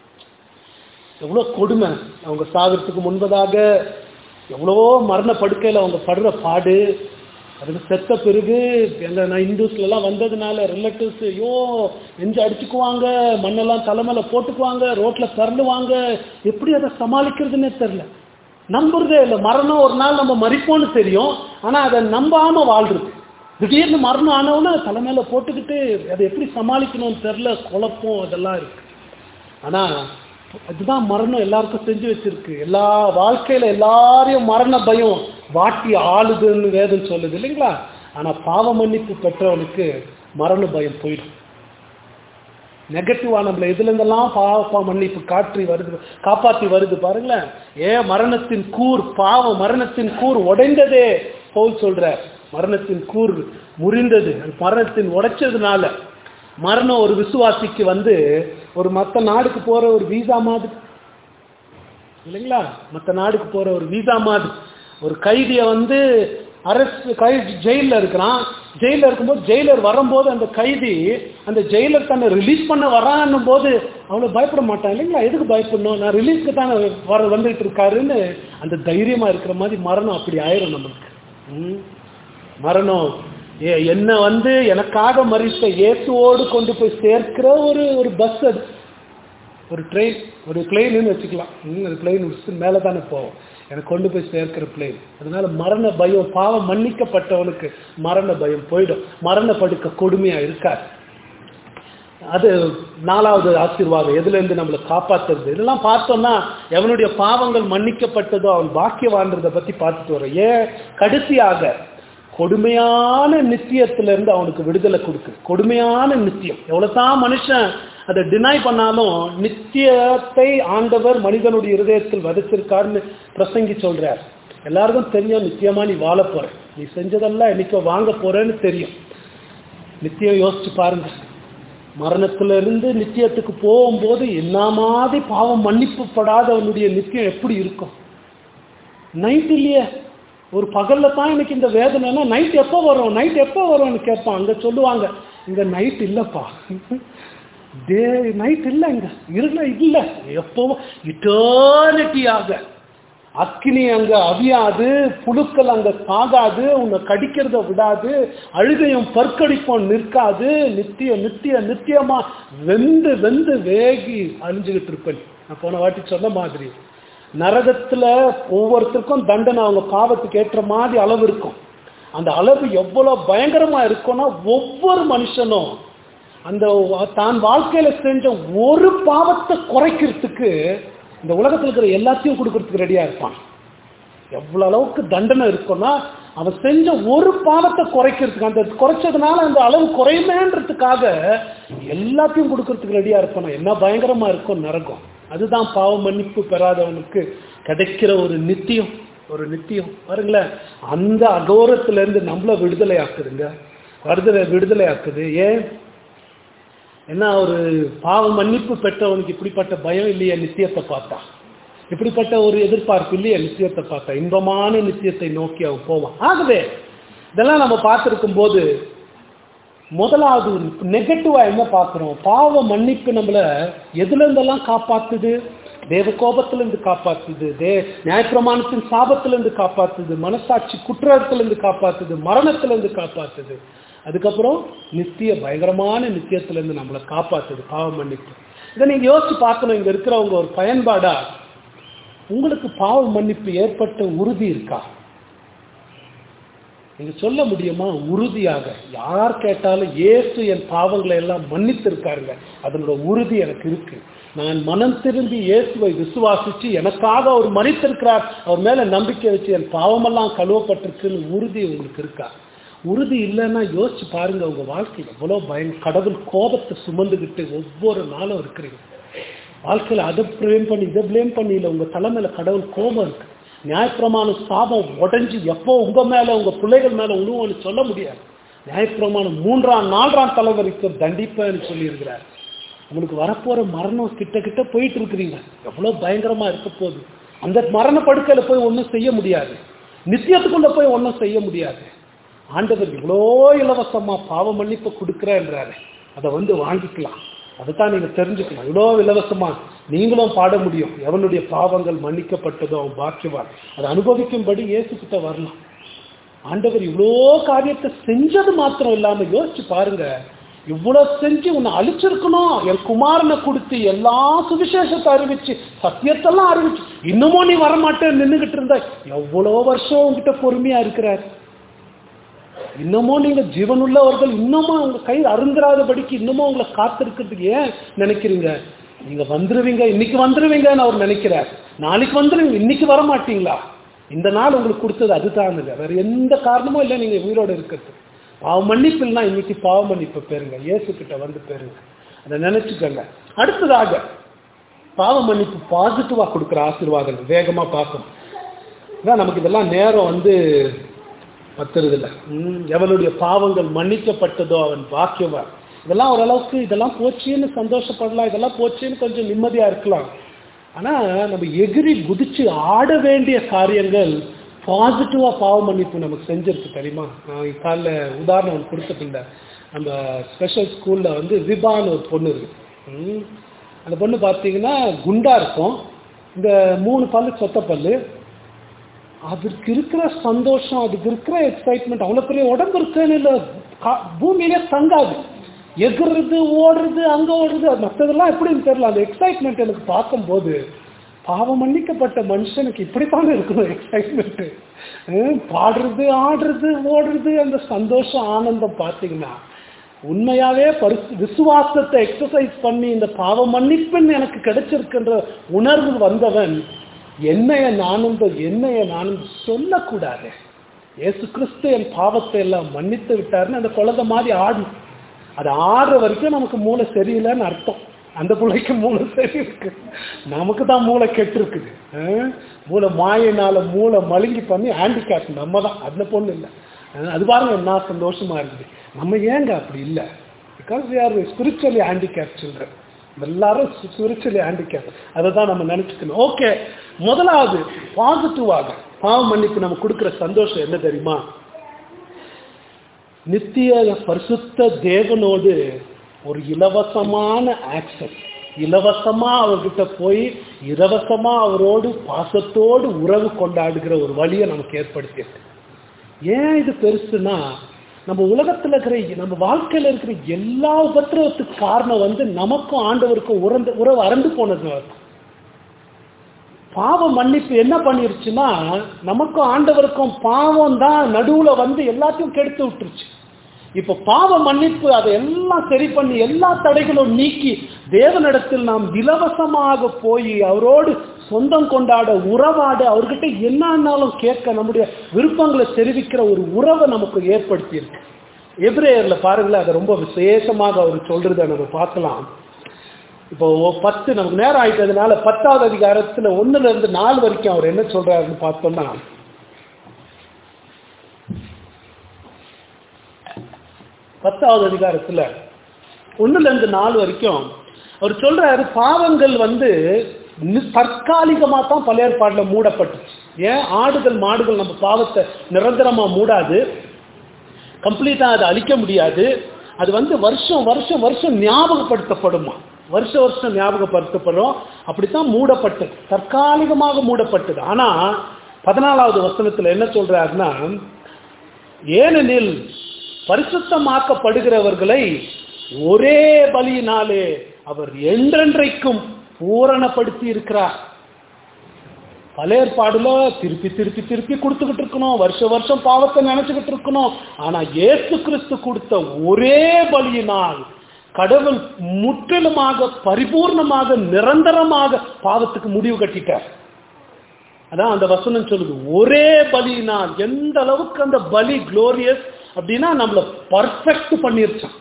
[SPEAKER 1] எவ்வளோ கொடுமை அவங்க சாகிறதுக்கு முன்பதாக எவ்வளவோ மரண படுக்கையில் அவங்க படுற பாடு அதுக்கு செத்த பிறகு எங்க நான் இந்துஸ்லாம் வந்ததுனால ரிலேட்டிவ்ஸ் ஐயோ நெஞ்சு அடிச்சுக்குவாங்க மண்ணெல்லாம் தலைமையில போட்டுக்குவாங்க ரோட்ல தரலுவாங்க எப்படி அதை சமாளிக்கிறதுன்னே தெரில நம்புறதே இல்லை மரணம் ஒரு நாள் நம்ம மறிப்போம்னு தெரியும் ஆனா அதை நம்பாம வாழ்றது திடீர்னு மரணம் ஆனவுடனே தலைமையில போட்டுக்கிட்டு அதை எப்படி சமாளிக்கணும்னு தெரில குழப்பம் அதெல்லாம் இருக்கு ஆனா அதுதான் மரணம் எல்லாருக்கும் செஞ்சு வச்சிருக்கு எல்லா வாழ்க்கையில எல்லாரையும் மரண பயம் வாட்டி ஆளுதுன்னு வேதம் சொல்லுது இல்லைங்களா ஆனா பாவ மன்னிப்பு பெற்றவனுக்கு மரண பயம் போயிடும் நெகட்டிவா நம்மள இதுல இருந்தெல்லாம் பாவ மன்னிப்பு காற்றி வருது காப்பாத்தி வருது பாருங்களேன் ஏன் மரணத்தின் கூர் பாவ மரணத்தின் கூர் உடைந்ததே பவுல் சொல்ற மரணத்தின் கூர் முறிந்தது மரணத்தின் உடைச்சதுனால மரணம் ஒரு விசுவாசிக்கு வந்து ஒரு மற்ற நாடுக்கு போற ஒரு வீசா மாதிரி இல்லைங்களா மற்ற நாடுக்கு போற ஒரு வீசா மாதிரி ஒரு கைதியை வந்து அரஸ்ட் கை ஜெயிலில் இருக்கிறான் ஜெயிலில் இருக்கும்போது ஜெயிலர் வரும்போது அந்த கைதி அந்த ஜெயிலர் தன்னை ரிலீஸ் பண்ண வரான்னும் போது அவ்வளோ பயப்பட மாட்டான் இல்லைங்களா எதுக்கு பயப்படணும் நான் ரிலீஸ்க்கு தானே வர வந்துட்டு இருக்காருன்னு அந்த தைரியமா இருக்கிற மாதிரி மரணம் அப்படி ஆயிரும் நமக்கு ம். மரணம் ஏ என்ன வந்து எனக்காக மறித்த இயேசுவோடு கொண்டு போய் சேர்க்கிற ஒரு ஒரு பஸ் அது ஒரு ட்ரெயின் ஒரு பிளெயின்னு வச்சுக்கலாம் ம், அது பிளெயின் மேலே தானே போவோம் எனக்கு கொண்டு போய் சேர்க்கிற பிளெயின் அதனால மரண பயம் பாவம் மன்னிக்கப்பட்டவனுக்கு மரண பயம் போயிடும் மரண படுக்க கொடுமையா இருக்காது அது நாலாவது ஆசீர்வாதம் எதுல இருந்து நம்மளை காப்பாத்துறது இதெல்லாம் பார்த்தோம்னா எவனுடைய பாவங்கள் மன்னிக்கப்பட்டதோ அவன் பாக்கியவான்றதை பத்தி பார்த்துட்டு வரோம் ஏன் கடைசியாக கொடுமையான நித்தியத்துல இருந்து அவனுக்கு விடுதலை கொடுக்கு கொடுமையான நித்தியம் எவ்வளவுதான் மனுஷன் அதை டினை பண்ணாலும் நித்தியத்தை ஆண்டவர் மனிதனுடைய இருதயத்தில் வதச்சிருக்காருன்னு பிரசங்கி சொல்றார் எல்லாருக்கும் தெரியும் நித்தியமா நீ வாழ போற நீ செஞ்சதெல்லாம் என்னைக்கோ வாங்க போறேன்னு தெரியும் நித்தியம் யோசிச்சு பாருங்க மரணத்துல இருந்து நித்தியத்துக்கு போகும்போது என்ன மாதிரி பாவம் மன்னிப்புப்படாதவனுடைய நித்தியம் எப்படி இருக்கும் நைட் இல்லையே ஒரு பகல்ல தான் எனக்கு இந்த வேதனைனா நைட் எப்போ வரும் நைட் எப்போ வரும்னு கேட்பான் அங்க சொல்லுவாங்க இங்க நைட் இல்லப்பா டே நைட் இல்லை இங்க இருல இல்ல எப்போ இட்டர்னிட்டியாக அக்கினி அங்க அவியாது புழுக்கள் அங்க சாகாது உன்னை கடிக்கிறத விடாது அழுகையும் பற்கடிப்பும் நிற்காது நித்திய நித்திய நித்தியமா வெந்து வெந்து வேகி அழிஞ்சுகிட்டு இருப்பேன் நான் போன வாட்டி சொன்ன மாதிரி நரகத்துல ஒவ்வொருத்தருக்கும் தண்டனை அவங்க பாவத்துக்கு ஏற்ற மாதிரி அளவு இருக்கும் அந்த அளவு எவ்வளவு பயங்கரமா இருக்கும்னா ஒவ்வொரு மனுஷனும் அந்த தான் வாழ்க்கையில செஞ்ச ஒரு பாவத்தை குறைக்கிறதுக்கு இந்த உலகத்தில் இருக்கிற எல்லாத்தையும் கொடுக்கறதுக்கு ரெடியா இருப்பான் எவ்வளவு அளவுக்கு தண்டனை இருக்கும்னா அவன் செஞ்ச ஒரு பாவத்தை குறைக்கிறதுக்கு அந்த குறைச்சதுனால அந்த அளவு குறையுமேன்றதுக்காக எல்லாத்தையும் கொடுக்கறதுக்கு ரெடியா இருப்பான் என்ன பயங்கரமா இருக்கும் நரகம் அதுதான் பாவ மன்னிப்பு பெறாதவனுக்கு கிடைக்கிற ஒரு நித்தியம் ஒரு நித்தியம் பாருங்களேன் அந்த அகோரத்துல இருந்து நம்மள விடுதலை ஆக்குதுங்க விடுதலை விடுதலை ஆக்குது ஏன் என்ன ஒரு பாவ மன்னிப்பு பெற்றவனுக்கு இப்படிப்பட்ட பயம் இல்லையே நித்தியத்தை பார்த்தா இப்படிப்பட்ட ஒரு எதிர்பார்ப்பு இல்லையே நித்தியத்தை பார்த்தா இன்பமான நித்தியத்தை நோக்கி அவன் போவான் ஆகவே இதெல்லாம் நம்ம பார்த்துருக்கும் போது முதலாவது நெகட்டிவா என்ன பார்க்குறோம் பாவ மன்னிப்பு நம்மள எதுல இருந்தெல்லாம் காப்பாத்துது தேவ கோபத்திலிருந்து காப்பாத்துது தே நியாயப்பிரமாணத்தின் சாபத்திலிருந்து காப்பாத்துது மனசாட்சி குற்றத்திலிருந்து காப்பாத்துது மரணத்திலிருந்து காப்பாத்துது அதுக்கப்புறம் நித்திய பயங்கரமான நித்தியத்திலிருந்து நம்மளை காப்பாத்துது பாவ மன்னிப்பு இதை நீங்க யோசிச்சு பார்க்கணும் இங்க இருக்கிறவங்க ஒரு பயன்பாடா உங்களுக்கு பாவ மன்னிப்பு ஏற்பட்ட உறுதி இருக்கா நீங்க சொல்ல முடியுமா உறுதியாக யார் கேட்டாலும் இயேசு என் பாவங்களை எல்லாம் மன்னித்திருக்காருங்க அதனோட உறுதி எனக்கு இருக்கு நான் மனம் திரும்பி இயேசுவை விசுவாசிச்சு எனக்காக அவர் மன்னித்திருக்கிறார் அவர் மேல நம்பிக்கை வச்சு என் பாவமெல்லாம் கழுவப்பட்டிருக்குன்னு உறுதி உங்களுக்கு இருக்கா உறுதி இல்லைன்னா யோசிச்சு பாருங்க உங்க வாழ்க்கை எவ்வளவு பயம் கடவுள் கோபத்தை சுமந்துக்கிட்டு ஒவ்வொரு நாளும் இருக்கிறீங்க வாழ்க்கையில அதை பிளேம் பண்ணி இதை பிளேம் பண்ணி இல்லை உங்க தலைமையில கடவுள் கோபம் இருக்கு நியாயப்பிரமாண சாபம் உடஞ்சி எப்போ உங்க மேல உங்க பிள்ளைகள் மேல உழுவும்னு சொல்ல முடியாது நியாயப்பிரமாணம் மூன்றாம் நான்காம் தலைவருக்கு தண்டிப்பேன்னு சொல்லியிருக்கிறார் உங்களுக்கு வரப்போற மரணம் கிட்ட கிட்ட போயிட்டு இருக்கிறீங்க எவ்வளவு பயங்கரமா இருக்க போகுது அந்த மரண படுக்கையில போய் ஒன்றும் செய்ய முடியாது நித்தியத்துக்குள்ள போய் ஒன்றும் செய்ய முடியாது ஆண்டவர் இவ்வளோ இலவசமா பாவ மன்னிப்பு கொடுக்குறேன்றாரு அதை வந்து வாங்கிக்கலாம் அதைத்தான் நீங்க தெரிஞ்சுக்கணும் இவ்வளோ இலவசமா நீங்களும் பாட முடியும் எவனுடைய பாவங்கள் மன்னிக்கப்பட்டதோ அவன் பாக்கியவான் அதை அனுபவிக்கும்படி இயேசுக்கிட்ட வரலாம் ஆண்டவர் இவ்வளோ காரியத்தை செஞ்சது மாத்திரம் இல்லாம யோசிச்சு பாருங்க இவ்வளவு செஞ்சு உன்னை அழிச்சிருக்கணும் என் குமாரனை கொடுத்து எல்லா சுவிசேஷத்தை அறிவிச்சு சத்தியத்தெல்லாம் அறிவிச்சு இன்னமும் நீ வரமாட்டேன்னு நின்றுகிட்டு இருந்த எவ்வளோ வருஷம் உங்ககிட்ட பொறுமையா இருக்கிறார் இன்னமும் நீங்க ஜீவனுள்ளவர்கள் இன்னமும் உங்க கை அருந்துராதபடிக்கு இன்னமும் உங்களை காத்திருக்கிறதுக்கு ஏன் நினைக்கிறீங்க நீங்க வந்துருவீங்க இன்னைக்கு வந்துருவீங்கன்னு அவர் நினைக்கிறார் நாளைக்கு வந்துருவீங்க இன்னைக்கு வர மாட்டீங்களா இந்த நாள் உங்களுக்கு கொடுத்தது அதுதானுங்க வேற எந்த காரணமும் இல்லை நீங்க உயிரோட இருக்கிறது பாவ மன்னிப்பு இல்லைன்னா இன்னைக்கு பாவ மன்னிப்பு பெறுங்க இயேசு கிட்ட வந்து பெறுங்க அதை நினைச்சுக்கோங்க அடுத்ததாக பாவ மன்னிப்பு பாசிட்டிவா கொடுக்குற ஆசீர்வாதங்கள் வேகமா பார்க்கணும் இதான் நமக்கு இதெல்லாம் நேரம் வந்து பத்துறது இல்லை எவனுடைய பாவங்கள் மன்னிக்கப்பட்டதோ அவன் பாக்கியவான் இதெல்லாம் ஓரளவுக்கு இதெல்லாம் போச்சுன்னு சந்தோஷப்படலாம் இதெல்லாம் போச்சுன்னு கொஞ்சம் நிம்மதியா இருக்கலாம் ஆனா நம்ம எகிரி குதிச்சு ஆட வேண்டிய காரியங்கள் பாசிட்டிவா பாவ மன்னிப்பு நமக்கு செஞ்சிருக்கு தெரியுமா நான் காலைல உதாரணம் ஒன்று கொடுத்துட்டு நம்ம ஸ்பெஷல் ஸ்கூல்ல வந்து விபான்னு ஒரு பொண்ணு இருக்கு ம். அந்த பொண்ணு பார்த்தீங்கன்னா குண்டா இருக்கும் இந்த மூணு பல்லு சொத்த பல்லு அதுக்கு இருக்கிற சந்தோஷம் அதுக்கு இருக்கிற எக்ஸைட்மெண்ட் அவ்வளோ பெரிய உடம்பு இருக்குன்னு இல்லை கா- பூமியிலே தங்காது எகுறது ஓடுறது அங்கே ஓடுறது அது மற்றதெல்லாம் எப்படின்னு தெரியல அந்த எக்ஸைட்மெண்ட் எனக்கு பார்க்கும்போது பாவம் மன்னிக்கப்பட்ட மனுஷனுக்கு இப்படித்தானே இருக்கணும் எக்ஸைட்மெண்ட் பாடுறது ஆடுறது ஓடுறது அந்த சந்தோஷம் ஆனந்தம் பார்த்தீங்கன்னா உண்மையாவே பரிசு விசுவாசத்தை எக்ஸசைஸ் பண்ணி இந்த பாவ மன்னிப்புன்னு எனக்கு கிடைச்சிருக்கின்ற உணர்வு வந்தவன் என்னைய நானும் என்னைய நானும் சொல்லக்கூடாது இயேசு கிறிஸ்து என் பாவத்தை எல்லாம் மன்னித்து விட்டாருன்னு அந்த குழந்தை மாதிரி ஆடும் அது ஆடுற வரைக்கும் நமக்கு மூளை சரியில்லைன்னு அர்த்தம் அந்த பிள்ளைக்கு மூளை சரி இருக்கு நமக்கு தான் மூளை கெட்டு இருக்குது அஹ்? மூளை மாயினால மூளை மழுங்கி பண்ணி ஹேண்டிகேப் நம்ம தான் அந்த பொண்ணு இல்லை அஹ் அது பாருங்க என்ன சந்தோஷமா இருக்குது நம்ம ஏங்க அப்படி இல்லை because we are spiritually handicap children எல்லாரும் ஸ்பிரிச்சுவலி ஹேண்டிகேப் அதை தான் நம்ம நினைச்சுக்கணும் ஓகே முதலாவது பாசிட்டிவாக பாவ மன்னிப்பு நம்ம கொடுக்குற சந்தோஷம் என்ன தெரியுமா நித்திய பரிசுத்த தேவனோடு ஒரு இலவசமான ஆக்சஸ் இலவசமா அவர்கிட்ட போய் இலவசமா அவரோடு பாசத்தோடு உறவு கொண்டாடுகிற ஒரு வழியை நமக்கு ஏற்படுத்தியிருக்கு ஏன் இது பெருசுனா நம்ம உலகத்துல இருக்கிற நம்ம வாழ்க்கையில இருக்கிற எல்லா உபத்திரவத்துக்கு காரணம் வந்து நமக்கும் ஆண்டவருக்கும் உறந்து உறவு அறந்து போனதுனால தான். பாவ மன்னிப்பு என்ன பண்ணிருச்சுன்னா நமக்கும் ஆண்டவருக்கும் பாவம் தான் நடுவுல வந்து எல்லாத்தையும் கெடுத்து விட்டுருச்சு இப்ப பாவ மன்னிப்பு அதை எல்லாம் சரி பண்ணி எல்லா தடைகளும் நீக்கி தேவனிடத்தில் நாம் இலவசமாக போய் அவரோடு சொந்தம் கொண்டாட உறவாட அவர்கிட்ட என்னன்னாலும் கேட்க நம்முடைய விருப்பங்களை தெரிவிக்கிற ஒரு உறவை நமக்கு ஏற்படுத்தி இருக்கு எப்ரேயர்ல பாருங்களேன் அதை ரொம்ப விசேஷமாக அவர் சொல்றதை நம்ம பார்க்கலாம் இப்போ பத்து நமக்கு நேரம் ஆயிட்டதுனால பத்தாவது அதிகாரத்துல ஒண்ணுல இருந்து நாலு வரைக்கும் அவர் என்ன சொல்றாருன்னு பார்த்தோம்னா பத்தாவது அதிகாரத்துல ஒண்ணுல இருந்து நாலு வரைக்கும் அவர் சொல்றாரு பாவங்கள் வந்து நி- தற்காலிகமா தான் பழைய ஏற்பாடுல மூடப்பட்டுச்சு ஏன் ஆடுகள் மாடுகள் நம்ம பாவத்தை நிரந்தரமா மூடாது கம்ப்ளீட்டா அதை அழிக்க முடியாது அது வந்து வருஷம் வருஷம் வருஷம் ஞாபகப்படுத்தப்படுமா வருஷ வருஷம் ஞாபகப்படுத்தப்படும் அப்படித்தான் மூடப்பட்டது தற்காலிகமாக மூடப்பட்டது ஆனா பதினாலாவது வசனத்துல என்ன சொல்றாருன்னா ஏனெனில் பரிசுத்தமாக்கப்படுகிறவர்களை ஒரே பலியினாலே அவர் என்றென்றைக்கும் பூரணப்படுத்தி இருக்கிறார் பழைய ஏற்பாடுல திருப்பி திருப்பி திருப்பி கொடுத்துக்கிட்டு இருக்கணும் வருஷ வருஷம் பாவத்தை நினைச்சுக்கிட்டு இருக்கணும் ஆனா இயேசு கிறிஸ்து கொடுத்த ஒரே பலியினால் கடவுள் முற்றிலுமாக பரிபூர்ணமாக நிரந்தரமாக பாவத்துக்கு முடிவு கட்டிட்டார் அதான் அந்த வசனம் சொல்லுது ஒரே பலியினால் எந்த அளவுக்கு அந்த பலி குளோரியஸ் அப்படின்னா நம்மள பர்ஃபெக்ட் பண்ணிருச்சான்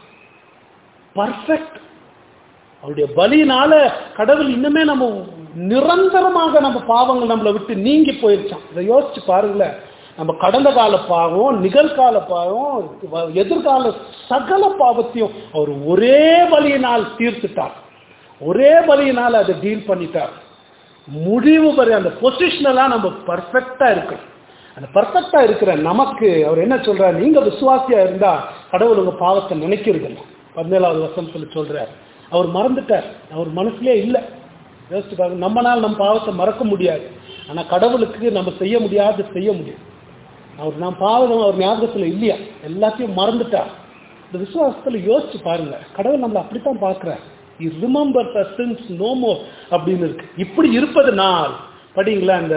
[SPEAKER 1] பர்ஃபெக்ட் அவருடைய பலியினால கடவுள் இன்னுமே நம்ம நிரந்தரமாக நம்ம பாவங்கள் நம்மளை விட்டு நீங்கி போயிருச்சான் இதை யோசிச்சு பாருங்களேன் நம்ம கடந்த கால பாவம் நிகழ்கால பாவம் வ- எதிர்கால சகல பாவத்தையும் அவர் ஒரே பலியினால் தீர்த்துட்டார் ஒரே பலியினால் அதை டீல் பண்ணிட்டார் முடிவு வரை அந்த பொசிஷனெல்லாம் நம்ம பர்ஃபெக்டா இருக்கிறோம் அந்த பர்ஃபெக்டா இருக்கிற நமக்கு அவர் என்ன சொல்றாரு நீங்க விசுவாசியா இருந்தா கடவுள் உங்க பாவத்தை நினைக்கிறதில்ல பதினேழாவது வசனத்துல சொல்றார் அவர் மறந்துட்டார் அவர் மனசுலயே இல்லை யோசிச்சு பாருங்க நம்மனால நம்ம பாவத்தை மறக்க முடியாது ஆனா கடவுளுக்கு நம்ம செய்ய முடியாது செய்ய முடியும் அவர் நான் பாவம் அவர் ஞாபகத்துல இல்லையா எல்லாத்தையும் மறந்துட்டார் இந்த விசுவாசத்துல யோசிச்சு பாருங்க கடவுள் நம்மளை அப்படித்தான் பார்க்கிறார் I remember the sins no more அப்படின்னு இருக்கு இப்படி இருப்பதனால் படிங்களா இந்த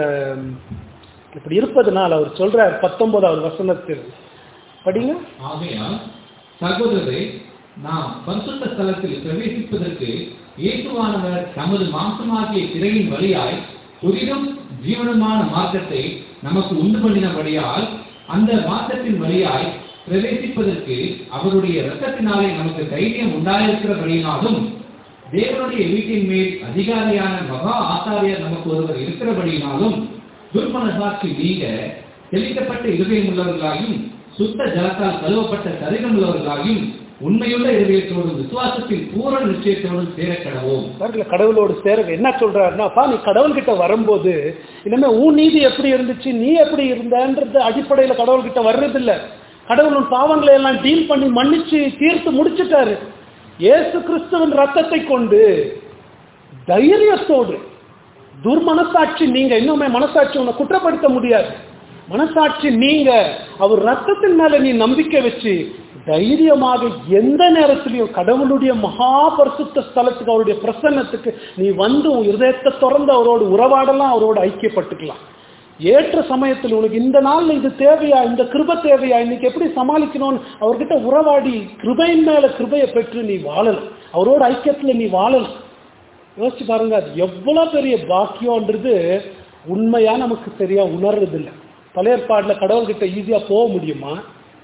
[SPEAKER 1] இப்படி இருப்பதனால் அவர் சொல்றார் பத்தொன்பதாவது வசனத்தில் படிங்க
[SPEAKER 2] ஆகையால் சகோதரரே நாம் பரிசுத்த ஸ்தலத்தில் பிரவேசிப்பதற்கு இயேசுவானவர் தமது மாம்சமாகிய திரையின் வழியாய் புதிதும் ஜீவனமான மார்க்கத்தை நமக்கு உண்டு பண்ணினபடியால் அந்த மார்க்கத்தின் வழியாய் பிரவேசிப்பதற்கு அவருடைய இரத்தத்தினாலே நமக்கு தைரியம் உண்டாயிருக்கிறபடியினாலும் தேவனுடைய வீட்டின் மேல் அதிகாரியான மகா ஆசாரியர் நமக்கு ஒருவர் இருக்கிறபடியினாலும் துர்மனசாட்சி நீங்க தெளிக்கப்பட்ட இருதயம் உள்ளவர்களாயும் சுத்த ஜலத்தால் கழுவப்பட்ட சரீரம் உள்ளவர்களாயும் உண்மையுள்ள இருதயத்தோடும் விசுவாசத்தின் பூரண நிச்சயத்தோடும் சேரக்கடவோம்
[SPEAKER 1] பாருங்களேன் கடவுளோடு சேர என்ன சொல்றாருன்னா அப்பா நீ கடவுள்கிட்ட வரும்போது இனிமே உன் நீதி எப்படி இருந்துச்சு நீ எப்படி இருந்தன்றது அடிப்படையில கடவுள்கிட்ட வர்றதில்ல கடவுள் உன் பாவங்களை எல்லாம் டீல் பண்ணி மன்னிச்சு தீர்த்து முடிச்சிட்டாரு இயேசு கிறிஸ்துவின் ரத்தத்தை கொண்டு தைரியத்தோடு துர்மனசாட்சி நீங்க இன்னுமே மனசாட்சி உன்னை குற்றப்படுத்த முடியாது மனசாட்சி நீங்க அவர் ரத்தத்தின் மேல நீ நம்பிக்கை வச்சு தைரியமாக எந்த நேரத்திலையும் கடவுளுடைய மகா பரிசுத்த ஸ்தலத்துக்கு அவருடைய பிரசன்னத்துக்கு நீ வந்து உன் இருதயத்தை திறந்து அவரோடு உறவாடலாம் அவரோடு ஐக்கியப்பட்டுக்கலாம் ஏற்ற சமயத்தில் உனக்கு இந்த நாள்ல இது தேவையா இந்த கிருப தேவையா இன்னைக்கு எப்படி சமாளிக்கணும்னு அவர்கிட்ட உறவாடி கிருபையின் மேல கிருபையை பெற்று நீ வாழலாம் அவரோட ஐக்கியத்துல நீ வாழலாம் யோசிச்சு பாருங்க அது எவ்வளவு பெரிய பாக்கியம்ன்றது உண்மையா நமக்கு சரியா உணர்றது இல்லை பழைய ஏற்பாடுல கடவுள்கிட்ட ஈஸியா போக முடியுமா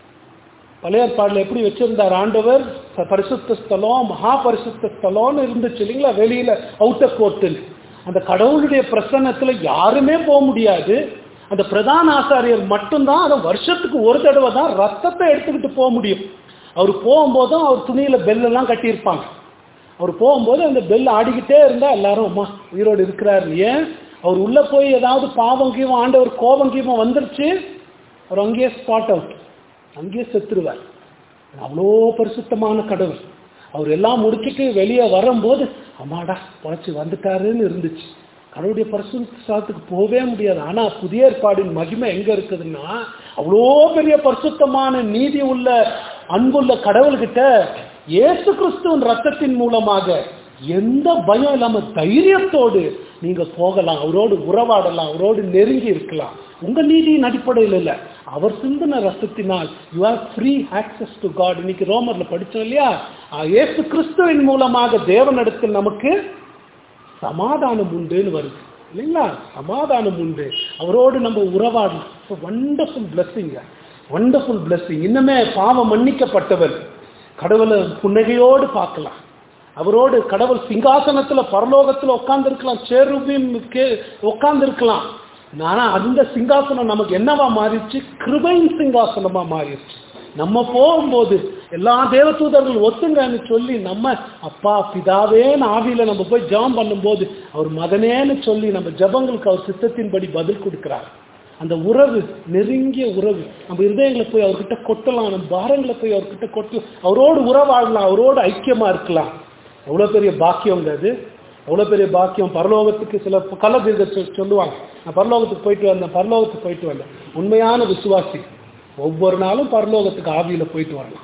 [SPEAKER 1] பழைய ஏற்பாடுல எப்படி வச்சிருந்தார் ஆண்டவர் ச- பரிசுத்த ஸ்தலம் மகா பரிசுத்த ஸ்தலம்னு இருந்துச்சு இல்லைங்களா வெளியில அவுட்டர் கோர்ட்டுன்னு அந்த கடவுளுடைய பிரசன்னத்துல யாருமே போக முடியாது அந்த பிரதான ஆசாரியர் மட்டும்தான் அதை வருஷத்துக்கு ஒரு தடவை தான் ரத்தத்தை எடுத்துக்கிட்டு போக முடியும் அவர் போகும்போதும் அவர் துணியில பெல்லெல்லாம் கட்டியிருப்பாங்க அவர் போகும்போது அந்த பெல் ஆடிக்கிட்டே இருந்தா எல்லாரும் அம்மா உயிரோடு இருக்கிறாரு ஏன் அவர் உள்ள போய் ஏதாவது பாவம் கீவம் ஆண்டவர் கோபம் கீவம் வந்துருச்சு அவர் அங்கேயே ஸ்பாட் அவுட் அங்கேயே செத்துருவார் அவ்வளோ பரிசுத்தமான கடவுள் அவர் எல்லாம் முடிச்சிட்டு வெளியே வரும்போது அம்மாடா பொழைச்சி வந்துட்டாருன்னு இருந்துச்சு கடவுளுடைய பரிசுத்தத்துக்கு போகவே முடியாது ஆனா புதிய ஏற்பாடின் மகிமை எங்க இருக்குதுன்னா அவ்வளோ பெரிய பரிசுத்தமான நீதி உள்ள அன்புள்ள கடவுள்கிட்ட இயேசு கிறிஸ்துவின் ரத்தத்தின் மூலமாக எந்த பயம் இல்லாம தைரியத்தோடு நீங்க போகலாம் அவரோடு உறவாடலாம் அவரோடு நெருங்கி இருக்கலாம் உங்க நீதியின் அடிப்படையில் இல்ல அவர் சிந்தின ரத்தத்தினால் you have free access to God இன்னைக்கு ரோமர்ல படிச்சோம் இல்லையா ஆஹ் இயேசு கிறிஸ்துவின் மூலமாக தேவனிடத்தில் நமக்கு சமாதானம் உண்டுன்னு வருது இல்லைங்களா சமாதானம் உண்டு அவரோடு நம்ம உறவாடலாம் வண்டர்ஃபுல் பிளஸ்ஸிங்க வண்டர்ஃபுல் பிளஸ்ஸிங் இன்னுமே பாவம் மன்னிக்கப்பட்டவர் கடவுளை புன்னகையோடு பார்க்கலாம் அவரோடு கடவுள் சிங்காசனத்துல பரலோகத்துல உட்கார்ந்து இருக்கலாம் சேருபின் உட்கார்ந்து இருக்கலாம் ஆனா அந்த சிங்காசனம் நமக்கு என்னவா மாறிடுச்சு கிருபையின் சிங்காசனமா மாறிடுச்சு நம்ம போகும்போது எல்லா தேவதூதர்கள் ஒத்துங்கன்னு சொல்லி நம்ம அப்பா பிதாவேன்னு ஆவியில நம்ம போய் ஜெபம் பண்ணும்போது அவர் மகனேன்னு சொல்லி நம்ம ஜெபங்களுக்கு அவர் சித்தத்தின்படி பதில் கொடுக்கிறார் அந்த உறவு நெருங்கிய உறவு நம்ம இருதயங்களை போய் அவர்கிட்ட கொட்டலாம் நம்ம பாரங்களை போய் அவர்கிட்ட கொட்டலாம் அவரோடு உறவாடலாம் அவரோடு ஐக்கியமா இருக்கலாம் எவ்வளவு பெரிய பாக்கியங்க அது எவ்வளவு பெரிய பாக்கியம் பரலோகத்துக்கு சில கலதீர்க சொல்லுவாங்க நான் பரலோகத்துக்கு போயிட்டு வந்தேன் பரலோகத்துக்கு போயிட்டு வந்தேன் உண்மையான விசுவாசி ஒவ்வொரு நாளும் பரலோகத்துக்கு ஆவியில போயிட்டு வரலாம்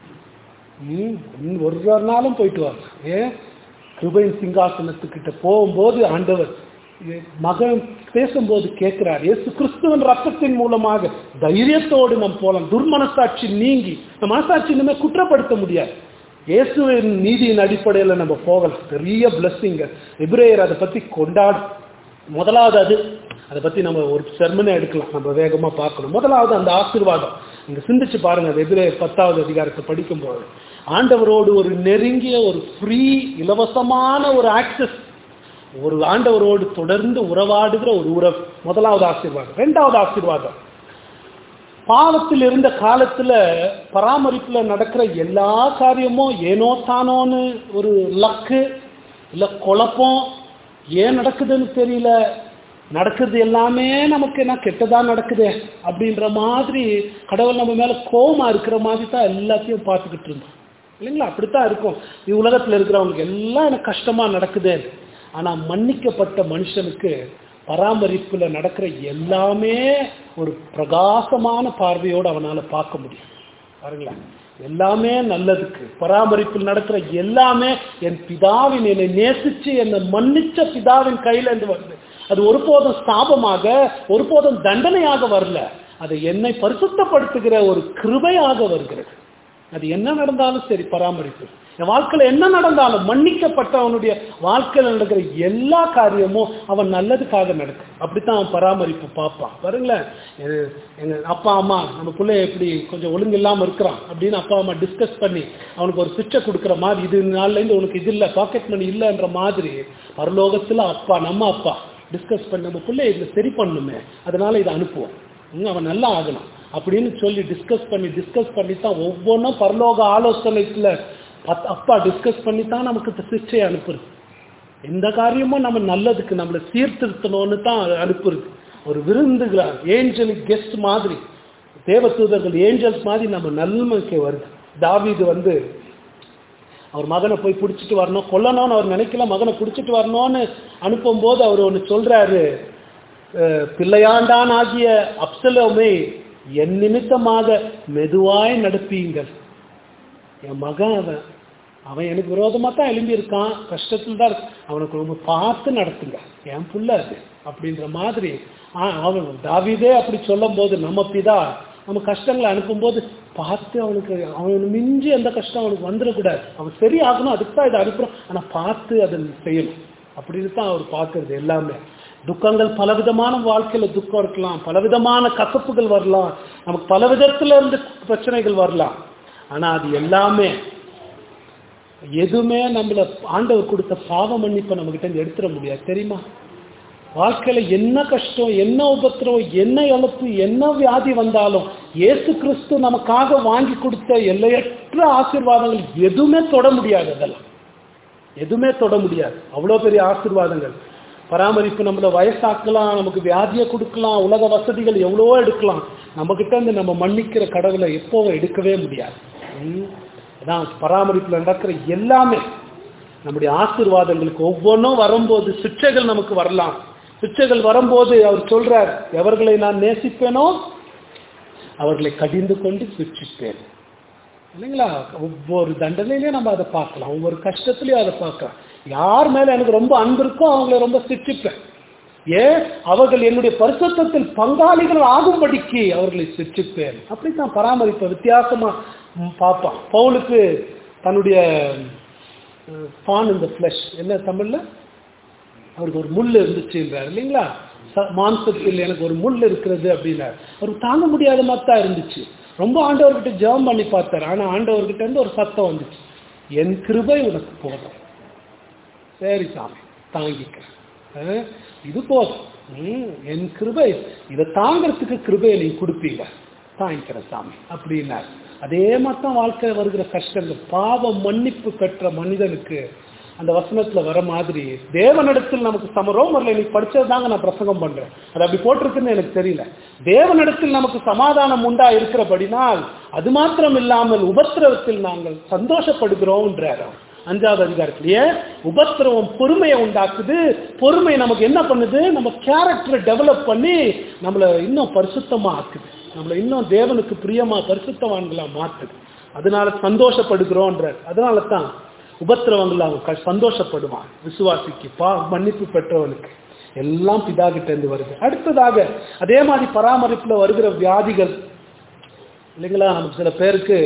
[SPEAKER 1] ம், ஒரு ஒரு நாளும் போயிட்டு வரலாம் ஏன் கிருபையின் சிங்காசனத்துக்கிட்ட போகும்போது ஆண்டவர் ஏ- மகன் பேசும்போது கேட்கிறார் இயேசு கிறிஸ்துவன் ரத்தத்தின் மூலமாக தைரியத்தோடு நம்ம போலாம் துர்மனசாட்சி நீங்கி இந்த மனசாட்சி இனிமே குற்றப்படுத்த முடியாது இயேசுவின் நீதியின் அடிப்படையில் நம்ம போகலாம் பெரிய பிளஸ்ஸிங்க எபிரேயர் அதை பத்தி கொண்டாடும் முதலாவது அது அதை பத்தி நம்ம ஒரு செர்மனை எடுக்கலாம் நம்ம வேகமா பார்க்கணும் முதலாவது அந்த ஆசீர்வாதம் நீங்க சிந்திச்சு பாருங்க அது எபிரேயர் பத்தாவது அதிகாரத்தை படிக்கும்போது ஆண்டவரோடு ஒரு நெருங்கிய ஒரு ஃப்ரீ இலவசமான ஒரு ஆக்சஸ் ஒரு ஆண்டவரோடு தொடர்ந்து உறவாடுகிற ஒரு உறவு முதலாவது ஆசீர்வாதம் ரெண்டாவது ஆசீர்வாதம் பாவத்தில் இருந்த காலத்துல பராமரிப்புல நடக்கிற எல்லா காரியமும் ஏனோ தானோன்னு ஒரு லக்கு இல்ல குழப்பம் ஏன் நடக்குதுன்னு தெரியல நடக்குது எல்லாமே நமக்கு என்ன கெட்டதா நடக்குதே அப்படின்ற மாதிரி கடவுள் நம்ம மேல கோவமா இருக்கிற மாதிரி தான் எல்லாத்தையும் பார்த்துக்கிட்டு இருந்தோம் இல்லைங்களா அப்படித்தான் இருக்கும் உலகத்துல இருக்கிறவங்களுக்கு எல்லாம் எனக்கு கஷ்டமா நடக்குது ஆனா மன்னிக்கப்பட்ட மனுஷனுக்கு பராமரிப்புல நடக்கிற எல்லாமே ஒரு பிரகாசமான பார்வையோடு அவனால பார்க்க முடியும் பாருங்களேன் எல்லாமே நல்லதுக்கு பராமரிப்பில் நடக்கிற எல்லாமே என் பிதாவின் என்னை நேசிச்சு என்னை மன்னிச்ச பிதாவின் கையில இருந்து வருது அது ஒருபோதும் சாபமாக ஒருபோதும் தண்டனையாக வரல அது என்னை பரிசுத்தப்படுத்துகிற ஒரு கிருபையாக வருகிறது அது என்ன நடந்தாலும் சரி பராமரிப்பு என் வாழ்க்கையில என்ன நடந்தாலும் மன்னிக்கப்பட்ட அவனுடைய வாழ்க்கையில் நடக்கிற எல்லா காரியமும் அவன் நல்லதுக்காக நடக்கும் அப்படித்தான் அவன் பராமரிப்பு பார்ப்பான் பாருங்களேன் எ- எங்க அப்பா அம்மா நம்ம பிள்ளை எப்படி கொஞ்சம் ஒழுங்கு இல்லாம இருக்கிறான் அப்படின்னு அப்பா அம்மா டிஸ்கஸ் பண்ணி அவனுக்கு ஒரு பிச்சை கொடுக்குற மாதிரி இது நாள்ல இருந்து உனக்கு இது இல்லை பாக்கெட் மணி இல்லைன்ற மாதிரி பரலோகத்துல அப்பா நம்ம அப்பா டிஸ்கஸ் பண்ணி நம்ம பிள்ளை இதை சரி பண்ணுமே அதனால இதை அனுப்புவோம் ம், அவன் நல்லா ஆகணும் அப்படின்னு சொல்லி டிஸ்கஸ் பண்ணி டிஸ்கஸ் பண்ணி தான் ஒவ்வொன்றும் பரலோக ஆலோசனைக்குள்ள அப்- அப்பா டிஸ்கஸ் பண்ணி தான் நமக்கு இந்த சிக்ஷை அனுப்புறது எந்த காரியமும் நம்ம நல்லதுக்கு நம்மளை சீர்திருத்தணும்னு தான் அனுப்புறது ஒரு விருந்துகளா ஏஞ்சலிக் கெஸ்ட் மாதிரி தேவதூதர்கள் ஏஞ்சல்ஸ் மாதிரி நம்ம நன்மைக்கு வருது தாவீது வந்து அவர் மகனை போய் பிடிச்சிட்டு வரணும் கொல்லணும்னு அவர் நினைக்கல மகனை பிடிச்சிட்டு வரணும்னு அனுப்பும்போது அவர் ஒன்று சொல்றாரு அஹ், பிள்ளையாண்டான் ஆகிய அப்சலோமே என் நிமித்தமாக மெதுவாய் நடப்பீங்கள் என் மகன் அவன் அவன் எனக்கு விரோதமாக தான் எழும்பி இருக்கான் கஷ்டத்தில் தான் இருக்கு அவனுக்கு ரொம்ப பார்த்து நடத்துங்க என் புள்ள அது அப்படின்ற மாதிரி ஆ, அவன் தாவீதே அப்படி சொல்லும் போது நம்ம பிதா நம்ம கஷ்டங்களை அனுப்பும்போது பார்த்து அவனுக்கு அவனுக்கு மிஞ்சி எந்த கஷ்டம் அவனுக்கு வந்துடக்கூடாது அவன் சரியாகணும் அதுக்கு தான் இதை அனுப்புறோம் ஆனால் பார்த்து அதை செய்யணும் அப்படின்னு தான் அவர் பார்க்கறது எல்லாமே துக்கங்கள் பலவிதமான வாழ்க்கையில துக்கம் இருக்கலாம் பலவிதமான கசப்புகள் வரலாம் நமக்கு பல விதத்துல இருந்து பிரச்சனைகள் வரலாம் ஆனா அது எல்லாமே எதுவுமே நம்மள ஆண்டவர் கொடுத்த பாவ மன்னிப்பை நம்ம கிட்ட இருந்து எடுத்துட முடியாது தெரியுமா வாழ்க்கையில என்ன கஷ்டம் என்ன உபத்திரவம் என்ன இழப்பு என்ன வியாதி வந்தாலும் இயேசு கிறிஸ்து நமக்காக வாங்கி கொடுத்த எல்லையற்ற ஆசீர்வாதங்கள் எதுவுமே தொட முடியாது அதெல்லாம் எதுவுமே தொட முடியாது அவ்வளோ பெரிய ஆசீர்வாதங்கள் பராமரிப்பு நம்மள வயசாக்கலாம் நமக்கு வியாதியை கொடுக்கலாம் உலக வசதிகள் எவ்வளவோ எடுக்கலாம் நம்ம கிட்ட இருந்து நம்ம மன்னிக்கிற கடவுளை எப்போவும் எடுக்கவே முடியாது ம். அதான் பராமரிப்புல நடக்கிற எல்லாமே நம்முடைய ஆசீர்வாதங்களுக்கு ஒவ்வொன்றும் வரும்போது சிற்றைகள் நமக்கு வரலாம் சிற்றைகள் வரும்போது அவர் சொல்றார் எவர்களை நான் நேசிப்பேனோ அவர்களை கடிந்து கொண்டு சிற்றிப்பேன் இல்லைங்களா ஒவ்வொரு தண்டனையிலையும் நம்ம அதை பார்க்கலாம் ஒவ்வொரு கஷ்டத்துலையும் அதை பார்க்கலாம் யார் மேல எனக்கு ரொம்ப அன்பு இருக்கோ அவங்கள ரொம்ப சிற்றிப்பேன் ஏன் அவர்கள் என்னுடைய பரிசுத்தத்தில் பங்காளிகள் ஆகும்படிக்கு அவர்களை சிற்றிப்பேன் அப்படித்தான் பராமரிப்பை வித்தியாசமா ம், பார்ப்பான் பவுலுக்கு தன்னுடைய பான் இந்த ஃப்ளஷ் என்ன தமிழ்ல அவருக்கு ஒரு முள் இருந்துச்சுன்றார் இல்லைங்களா ச- மாம்சத்தில் எனக்கு ஒரு முள் இருக்கிறது அப்படின்னார் அவருக்கு தாங்க முடியாத மாதிரி தான் இருந்துச்சு ரொம்ப ஆண்டவர்கிட்ட ஜெபம் பண்ணி பார்த்தார் ஆனா ஆண்டவர்கிட்ட இருந்து ஒரு சத்தம் வந்துச்சு என் கிருபை உனக்கு போதும் சரி சாமி தாங்கிக்கிறேன் அஹ், இது போதும் ம், என் கிருபை இதை தாங்கிறதுக்கு கிருபையை நீ கொடுப்பீங்க தாங்கிக்கிறேன் சாமி அப்படின்னார் அதே மாதிரி தான் வாழ்க்கையில் வருகிற கஷ்டங்கள் பாவ மன்னிப்பு பெற்ற மனிதனுக்கு அந்த வசனத்துல வர மாதிரி தேவனிடத்தில் நமக்கு சம ரோமர்ல இன்னைக்கு படிச்சது தாங்க நான் பிரசங்கம் பண்றேன் அது அப்படி போட்டிருக்குன்னு எனக்கு தெரியல தேவனிடத்தில் நமக்கு சமாதானம் உண்டா இருக்கிறபடினால் அது மாத்திரம் இல்லாமல் உபத்திரவத்தில் நாங்கள் சந்தோஷப்படுகிறோம்ன்றார் அவர். அஞ்சாவது அதிகாரத்திலேயே உபத்திரவம் பொறுமையை உண்டாக்குது பொறுமை நமக்கு என்ன பண்ணுது நம்ம கேரக்டரை டெவலப் பண்ணி நம்மளை இன்னும் பரிசுத்தமா ஆக்குது நம்மளை இன்னும் தேவனுக்கு பிரியமா பரிசுத்தவான்களா மாத்துது அதனால சந்தோஷப்படுகிறோன்றார் அதனால தான் உபத்திரவங்கள் அவன் க- சந்தோஷப்படுவான் விசுவாசிக்கு பா மன்னிப்பு பெற்றவனுக்கு எல்லாம் பிதா கிட்ட இருந்து வருது அடுத்ததாக அதே மாதிரி பராமரிப்புல வருகிற வியாதிகள் இல்லைங்களா நமக்கு சில பேருக்கு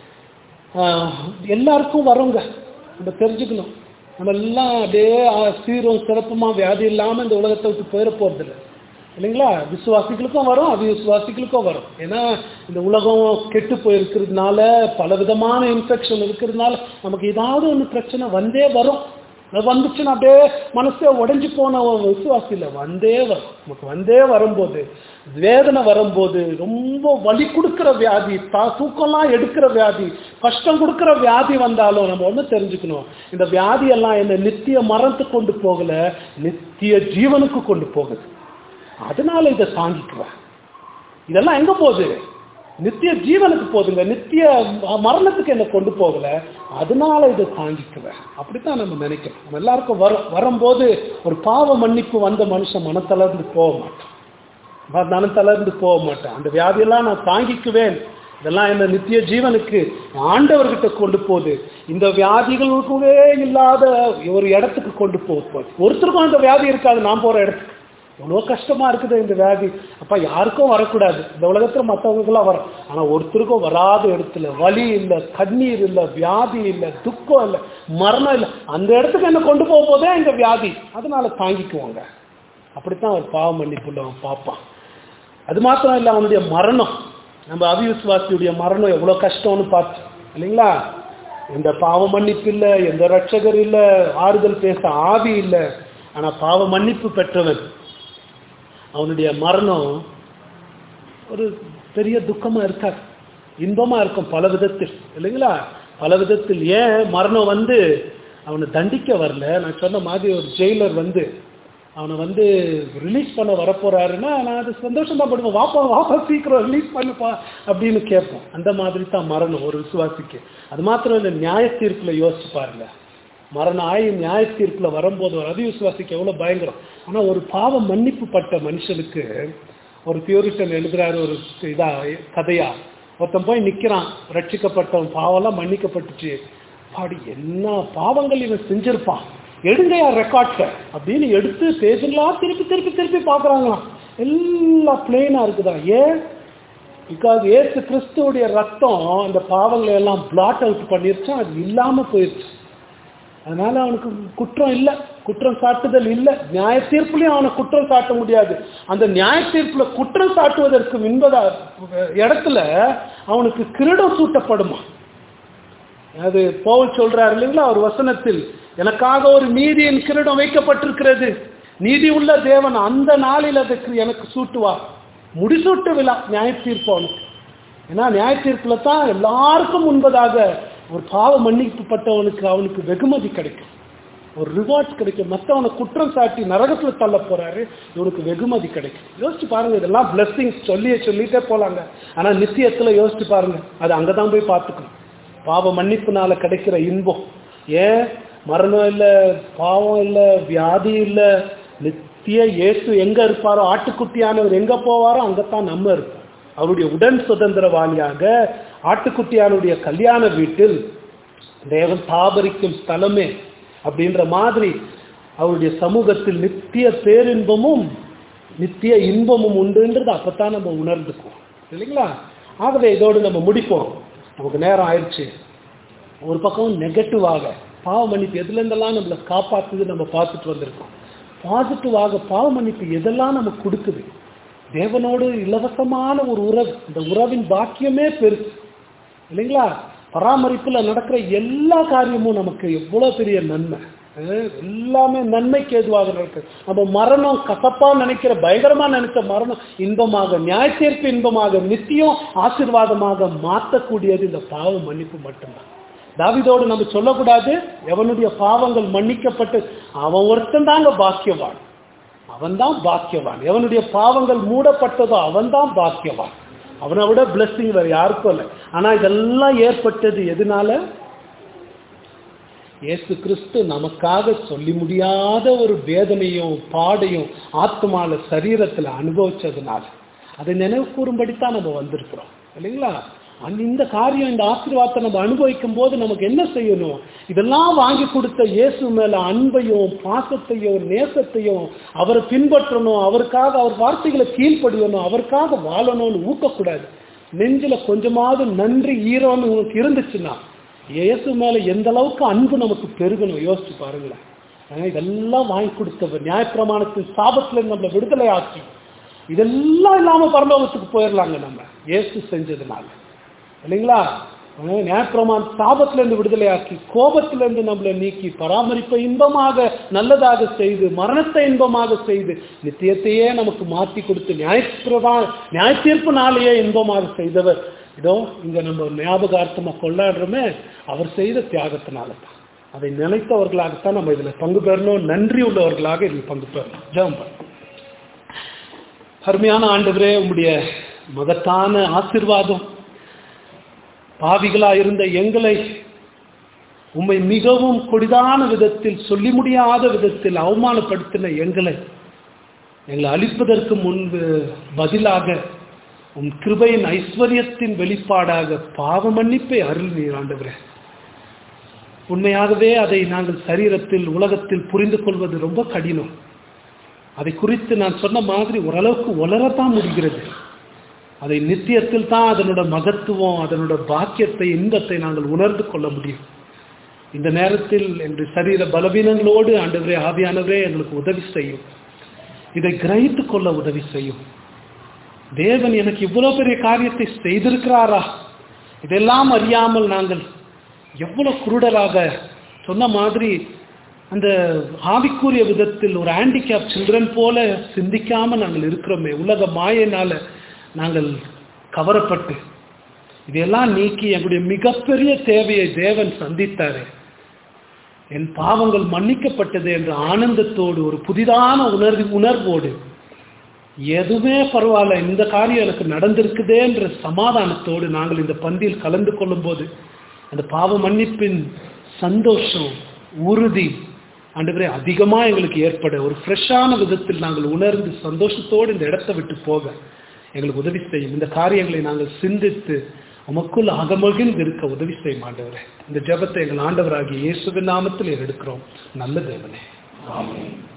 [SPEAKER 1] ஆஹ், எல்லாருக்கும் வருங்க நம்ம தெரிஞ்சுக்கணும் நம்ம எல்லாம் அப்படியே ஆஹ், சீரும் சிறப்புமா வியாதி இல்லாம இந்த உலகத்தை விட்டு போயிட போறது இல்லை இல்லைங்களா விசுவாசிகளுக்கும் வரும் அவிசுவாசிகளுக்கும் வரும் ஏன்னா இந்த உலகம் கெட்டு போயிருக்கிறதுனால பல விதமான இன்ஃபெக்ஷன் இருக்கிறதுனால நமக்கு ஏதாவது ஒன்று பிரச்சனை வந்தே வரும் அது வந்துச்சுன்னா அப்படியே மனசே உடைஞ்சு போன ஒரு விசுவாசி இல்லை வந்தே வரும் நமக்கு வந்தே வரும்போது வேதனை வரும்போது ரொம்ப வலி கொடுக்கிற வியாதி தா தூக்கம்லாம் எடுக்கிற வியாதி கஷ்டம் கொடுக்கிற வியாதி வந்தாலும் நம்ம ஒன்று தெரிஞ்சுக்கணும் இந்த வியாதி எல்லாம் என்ன நித்திய மரத்துக்கு கொண்டு போகல நித்திய ஜீவனுக்கு கொண்டு போகுது அதனால இதை தாங்கிக்குவேன் இதெல்லாம் எங்க போகுது நித்திய ஜீவனுக்கு போகுதுங்க நித்திய ம- மரணத்துக்கு என்ன கொண்டு போகல அதனால இதை தாங்கிக்குவேன் அப்படித்தான் நம்ம நினைக்கிறோம் நம்ம எல்லாருக்கும் வரும் வரும்போது ஒரு பாவ மன்னிப்பு வந்த மனுஷன் மனத்தளர்ந்து போக மாட்டான் ம- மனத்தளர்ந்து போக மாட்டான் அந்த வியாதியெல்லாம் நான் தாங்கிக்குவேன் இதெல்லாம் என்ன நித்திய ஜீவனுக்கு ஆண்டவர்கிட்ட கொண்டு போகுது இந்த வியாதிகளுக்குவே இல்லாத ஒரு இடத்துக்கு கொண்டு போகுது ஒருத்தருக்கும் அந்த வியாதி இருக்காது நான் போற இடத்துக்கு எவ்வளோ கஷ்டமா இருக்குது இந்த வியாதி அப்ப யாருக்கும் வரக்கூடாது இந்த உலகத்துல மற்றவங்களுக்குலாம் வரும் ஆனா ஒருத்தருக்கும் வராத இடத்துல வலி இல்லை கண்ணீர் இல்லை வியாதி இல்லை துக்கம் இல்லை மரணம் இல்லை அந்த இடத்துக்கு என்ன கொண்டு போக போதே இந்த வியாதி அதனால தாங்கிக்குவாங்க அப்படித்தான் அவர் பாவ மன்னிப்புள்ள அவன் பார்ப்பான் அது மாத்திரம் இல்லை அவனுடைய மரணம் நம்ம அவிவிசுவாசியுடைய மரணம் எவ்வளோ கஷ்டம்னு பார்த்தோம் இல்லைங்களா எந்த பாவ மன்னிப்பு இல்லை எந்த ரட்சகர் இல்லை ஆறுதல் பேச ஆவி இல்லை ஆனா பாவ மன்னிப்பு பெற்றவன் அவனுடைய மரணம் ஒரு பெரிய துக்கமா இருக்காது இன்பமா இருக்கும் பல விதத்தில் இல்லைங்களா பல விதத்தில் ஏன் மரணம் வந்து அவனை தண்டிக்க வரல நான் சொன்ன மாதிரி ஒரு ஜெயிலர் வந்து அவனை வந்து ரிலீஸ் பண்ண வரப்போறாருன்னா நான் அது சந்தோஷமா படுவேன் வாப்பா வாப்பா சீக்கிரம் ரிலீஸ் பண்ணுப்பா அப்படின்னு கேட்போம் அந்த மாதிரி தான் மரணம் ஒரு விசுவாசிக்கு அது மாத்திரம் இல்லை நியாய தீர்ப்புல யோசிச்சு பாருங்க மரணம் ஆகி நியாய தீர்ப்புல வரும்போது ஒரு அதிவிசுவாசிக்கு எவ்வளவு பயங்கரம் ஆனா ஒரு பாவம் மன்னிப்பு பட்ட மனுஷனுக்கு ஒரு பியூரிட்டன் எழுதுறாரு ஒரு இதா கதையா ஒருத்தன் போய் நிக்கிறான் ரட்சிக்கப்பட்டவன் பாவம்லாம் மன்னிக்கப்பட்டுச்சு பாடி என்ன பாவங்கள் இவன் செஞ்சிருப்பான் எடுங்கயா ரெக்கார்ட்ஸை அப்படின்னு எடுத்து பேஜுங்களா திருப்பி திருப்பி திருப்பி பார்க்குறாங்களாம் எல்லாம் பிளெயினாக இருக்குதா ஏன் பிகாஸ் ஏசு கிறிஸ்துவுடைய ரத்தம் அந்த பாவங்களை எல்லாம் பிளாட் அவுட் பண்ணிருச்சா அது இல்லாமல் போயிடுச்சு அதனால அவனுக்கு குற்றம் இல்லை குற்றம் சாட்டுதல் இல்லை நியாய தீர்ப்புலையும் அவனை குற்றம் சாட்ட முடியாது அந்த நியாய தீர்ப்புல குற்றம் சாட்டுவதற்கு முன்பதா இடத்துல அவனுக்கு கிரீடம் சூட்டப்படுமா அது பவுல் சொல்றாரு இல்லைங்களா ஒரு வசனத்தில் எனக்காக ஒரு நீதியின் கிரீடம் வைக்கப்பட்டிருக்கிறது நீதி உள்ள தேவன் அந்த நாளில் அதுக்கு எனக்கு சூட்டுவார் முடிசூட்டு விழா நியாய தீர்ப்பு அவனுக்கு ஏன்னா நியாய தீர்ப்புல தான் எல்லாருக்கும் முன்பதாக ஒரு பாவ மன்னிக்கப்பட்டவனுக்கு அவனுக்கு வெகுமதி கிடைக்கும் ஒரு ரிவார்ட்ஸ் கிடைக்கும் மற்றவனை குற்றம் சாட்டி நரகத்துல தள்ள போறாரு இவனுக்கு வெகுமதி கிடைக்கும் யோசிச்சு பாருங்க இதெல்லாம் பிளஸ்ஸிங்ஸ் சொல்லியே சொல்லிட்டே போலாங்க ஆனா நித்தியத்துல யோசிச்சு பாருங்க அது அங்கதான் போய் பார்த்துக்கணும் பாவ மன்னிப்புனால கிடைக்கிற இன்பம் ஏன் மரணம் இல்லை பாவம் இல்லை வியாதி இல்லை நித்திய இயேசு எங்க இருப்பாரோ ஆட்டுக்குட்டியானவர் எங்க போவாரோ அங்கத்தான் நம்ம இருப்போம் அவருடைய உடன் சுதந்திரவாளியாக ஆட்டுக்குட்டியானுடைய கல்யாண வீட்டில் தேவன் தாபரிக்கும் ஸ்தலமே அப்படின்ற மாதிரி அவருடைய சமூகத்தில் நித்திய பேரின்பமும் நித்திய இன்பமும் உண்டுன்றது அப்பத்தான் நம்ம உணர்ந்துக்குவோம் இல்லைங்களா ஆகவே இதோடு நம்ம முடிப்போம் நமக்கு நேரம் ஆயிடுச்சு ஒரு பக்கம் நெகட்டிவாக பாவ மன்னிப்பு எதுல இருந்தெல்லாம் நம்மளை காப்பாத்துது நம்ம பார்த்துட்டு வந்திருக்கோம் பாசிட்டிவாக பாவ மன்னிப்பு எதெல்லாம் நமக்கு கொடுக்குது தேவனோடு இலவசமான ஒரு உறவு இந்த உறவின் பாக்கியமே பெருசு இல்லைங்களா பராமரிப்புல நடக்கிற எல்லா காரியமும் நமக்கு எவ்வளவு பெரிய நன்மை அஹ் எல்லாமே நன்மைக்கு ஏதுவாக நடக்கு நம்ம மரணம் கசப்பா நினைக்கிற பயங்கரமா நினைச்ச மரணம் இன்பமாக நியாய தீர்ப்பு இன்பமாக நித்தியம் ஆசீர்வாதமாக மாற்றக்கூடியது இந்த பாவ மன்னிப்பு மட்டும்தான் தாவிதோடு நம்ம சொல்லக்கூடாது எவனுடைய பாவங்கள் மன்னிக்கப்பட்டு அவன் ஒருத்தன் தாங்க பாக்கியவான் அவன் தான் பாக்கியவான் எவனுடைய பாவங்கள் மூடப்பட்டதோ அவன் தான் பாக்கியவான் அவனை விட பிளஸ்ஸிங் வேற யாருக்கும் இல்லை ஆனா இதெல்லாம் ஏற்பட்டது எதனால இயேசு கிறிஸ்து நமக்காக சொல்லி முடியாத ஒரு வேதனையும் பாடையும் ஆத்மால சரீரத்துல அனுபவிச்சதுனால அதை நினைவு கூறும்படித்தான் நம்ம வந்திருக்கிறோம் இல்லைங்களா அந்த இந்த காரியம் இந்த ஆசீர்வாதத்தை நம்ம அனுபவிக்கும் போது நமக்கு என்ன செய்யணும் இதெல்லாம் வாங்கி கொடுத்த இயேசு மேல அன்பையும் பாசத்தையும் நேசத்தையும் அவரை பின்பற்றணும் அவருக்காக அவர் வார்த்தைகளை கீழ்ப்படியணும் அவருக்காக வாழணும்னு ஊக்கக்கூடாது நெஞ்சில கொஞ்சமாவது நன்றி ஈரோன்னு உங்களுக்கு இருந்துச்சுன்னா இயேசு மேல எந்த அளவுக்கு அன்பு நமக்கு பெருகணும் யோசிச்சு பாருங்களேன் ஆனா இதெல்லாம் வாங்கி கொடுத்தவர் நியாயப்பிரமாணத்தின் சாபத்துல இருந்து நம்மளை விடுதலை ஆக்கி இதெல்லாம் இல்லாம பரலோகத்துக்கு போயிடலாங்க நம்ம இயேசு செஞ்சதுனால இல்லைங்களா அஹ் நியாயப்பிரமாண சாபத்திலிருந்து விடுதலையாக்கி கோபத்திலிருந்து நம்மளை நீக்கி பராமரிப்பை இன்பமாக நல்லதாக செய்து மரணத்தை இன்பமாக செய்து நித்தியத்தையே நமக்கு மாற்றி கொடுத்து நியாயப்பிரதா நியாய தீர்ப்பு நாளையே இன்பமாக செய்தவர் இதோ இங்க நம்ம ஞாபகார்த்தமா கொண்டாடுறோமே அவர் செய்த தியாகத்தினால தான் அதை நினைத்தவர்களாகத்தான் நம்ம இதுல பங்கு பெறணும் நன்றி உள்ளவர்களாக இதில் பங்கு பெறணும் ஜெபம் பண்ணணும் அருமையான ஆண்டவரே உம்முடைய மகத்தான ஆசிர்வாதம் பாவிகளா இருந்த எங்களை உம்மை மிகவும் கொடிதான விதத்தில் சொல்லி முடியாத விதத்தில் அவமானப்படுத்தின எங்களை எங்களை அழிப்பதற்கு முன்பு பதிலாக உன் கிருபையின் ஐஸ்வர்யத்தின் வெளிப்பாடாக பாவ மன்னிப்பை அருள் நீர் ஆண்டவரே உண்மையாகவே அதை நாங்கள் சரீரத்தில் உலகத்தில் புரிந்து கொள்வது ரொம்ப கடினம் அதை குறித்து நான் சொன்ன மாதிரி ஓரளவுக்கு உலரத்தான் முடிகிறது அதை நித்தியத்தில் தான் அதனோட மகத்துவம் அதனோட பாக்கியத்தை இன்பத்தை நாங்கள் உணர்ந்து கொள்ள முடியும் இந்த நேரத்தில் என்று சரீர பலவீனங்களோடு ஆண்டவரே ஆவியானவரே எங்களுக்கு உதவி செய்யும் இதை கிரகித்து கொள்ள உதவி செய்யும் தேவன் எனக்கு இவ்வளவு பெரிய காரியத்தை செய்திருக்கிறாரா இதெல்லாம் அறியாமல் நாங்கள் எவ்வளவு குருடராக சொன்ன மாதிரி அந்த ஆவிக்குரிய விதத்தில் ஒரு ஹேண்டிகேப் சில்ட்ரன் போல சிந்திக்காம நாங்கள் இருக்கிறோமே உலக மாயினால நாங்கள் கவரப்பட்டு இதையெல்லாம் நீக்கி எங்களுடைய மிகப்பெரிய தேவையை தேவன் சந்தித்தாரு என் பாவங்கள் மன்னிக்கப்பட்டது என்ற ஆனந்தத்தோடு ஒரு புதிதான உணர்வு உணர்வோடு எதுவுமே பரவாயில்ல இந்த காரியம் எனக்கு நடந்திருக்குதே என்ற சமாதானத்தோடு நாங்கள் இந்த பந்தியில் கலந்து கொள்ளும் போது அந்த பாவ மன்னிப்பின் சந்தோஷம் உறுதி ஆண்டவரே அதிகமாக எங்களுக்கு ஏற்பட ஒரு ஃப்ரெஷ்ஷான விதத்தில் நாங்கள் உணர்ந்து சந்தோஷத்தோடு இந்த இடத்தை விட்டு போக எங்களுக்கு உதவி செய்யும் இந்த காரியங்களை நாங்கள் சிந்தித்து உமக்குள் அகமகிழ்ந்து இருக்க உதவி செய்யும் ஆண்டவரே இந்த ஜெபத்தை எங்கள் ஆண்டவராகிய இயேசுவின் நாமத்தில் எடுக்கிறோம் நல்ல தேவனே
[SPEAKER 3] ஆமென்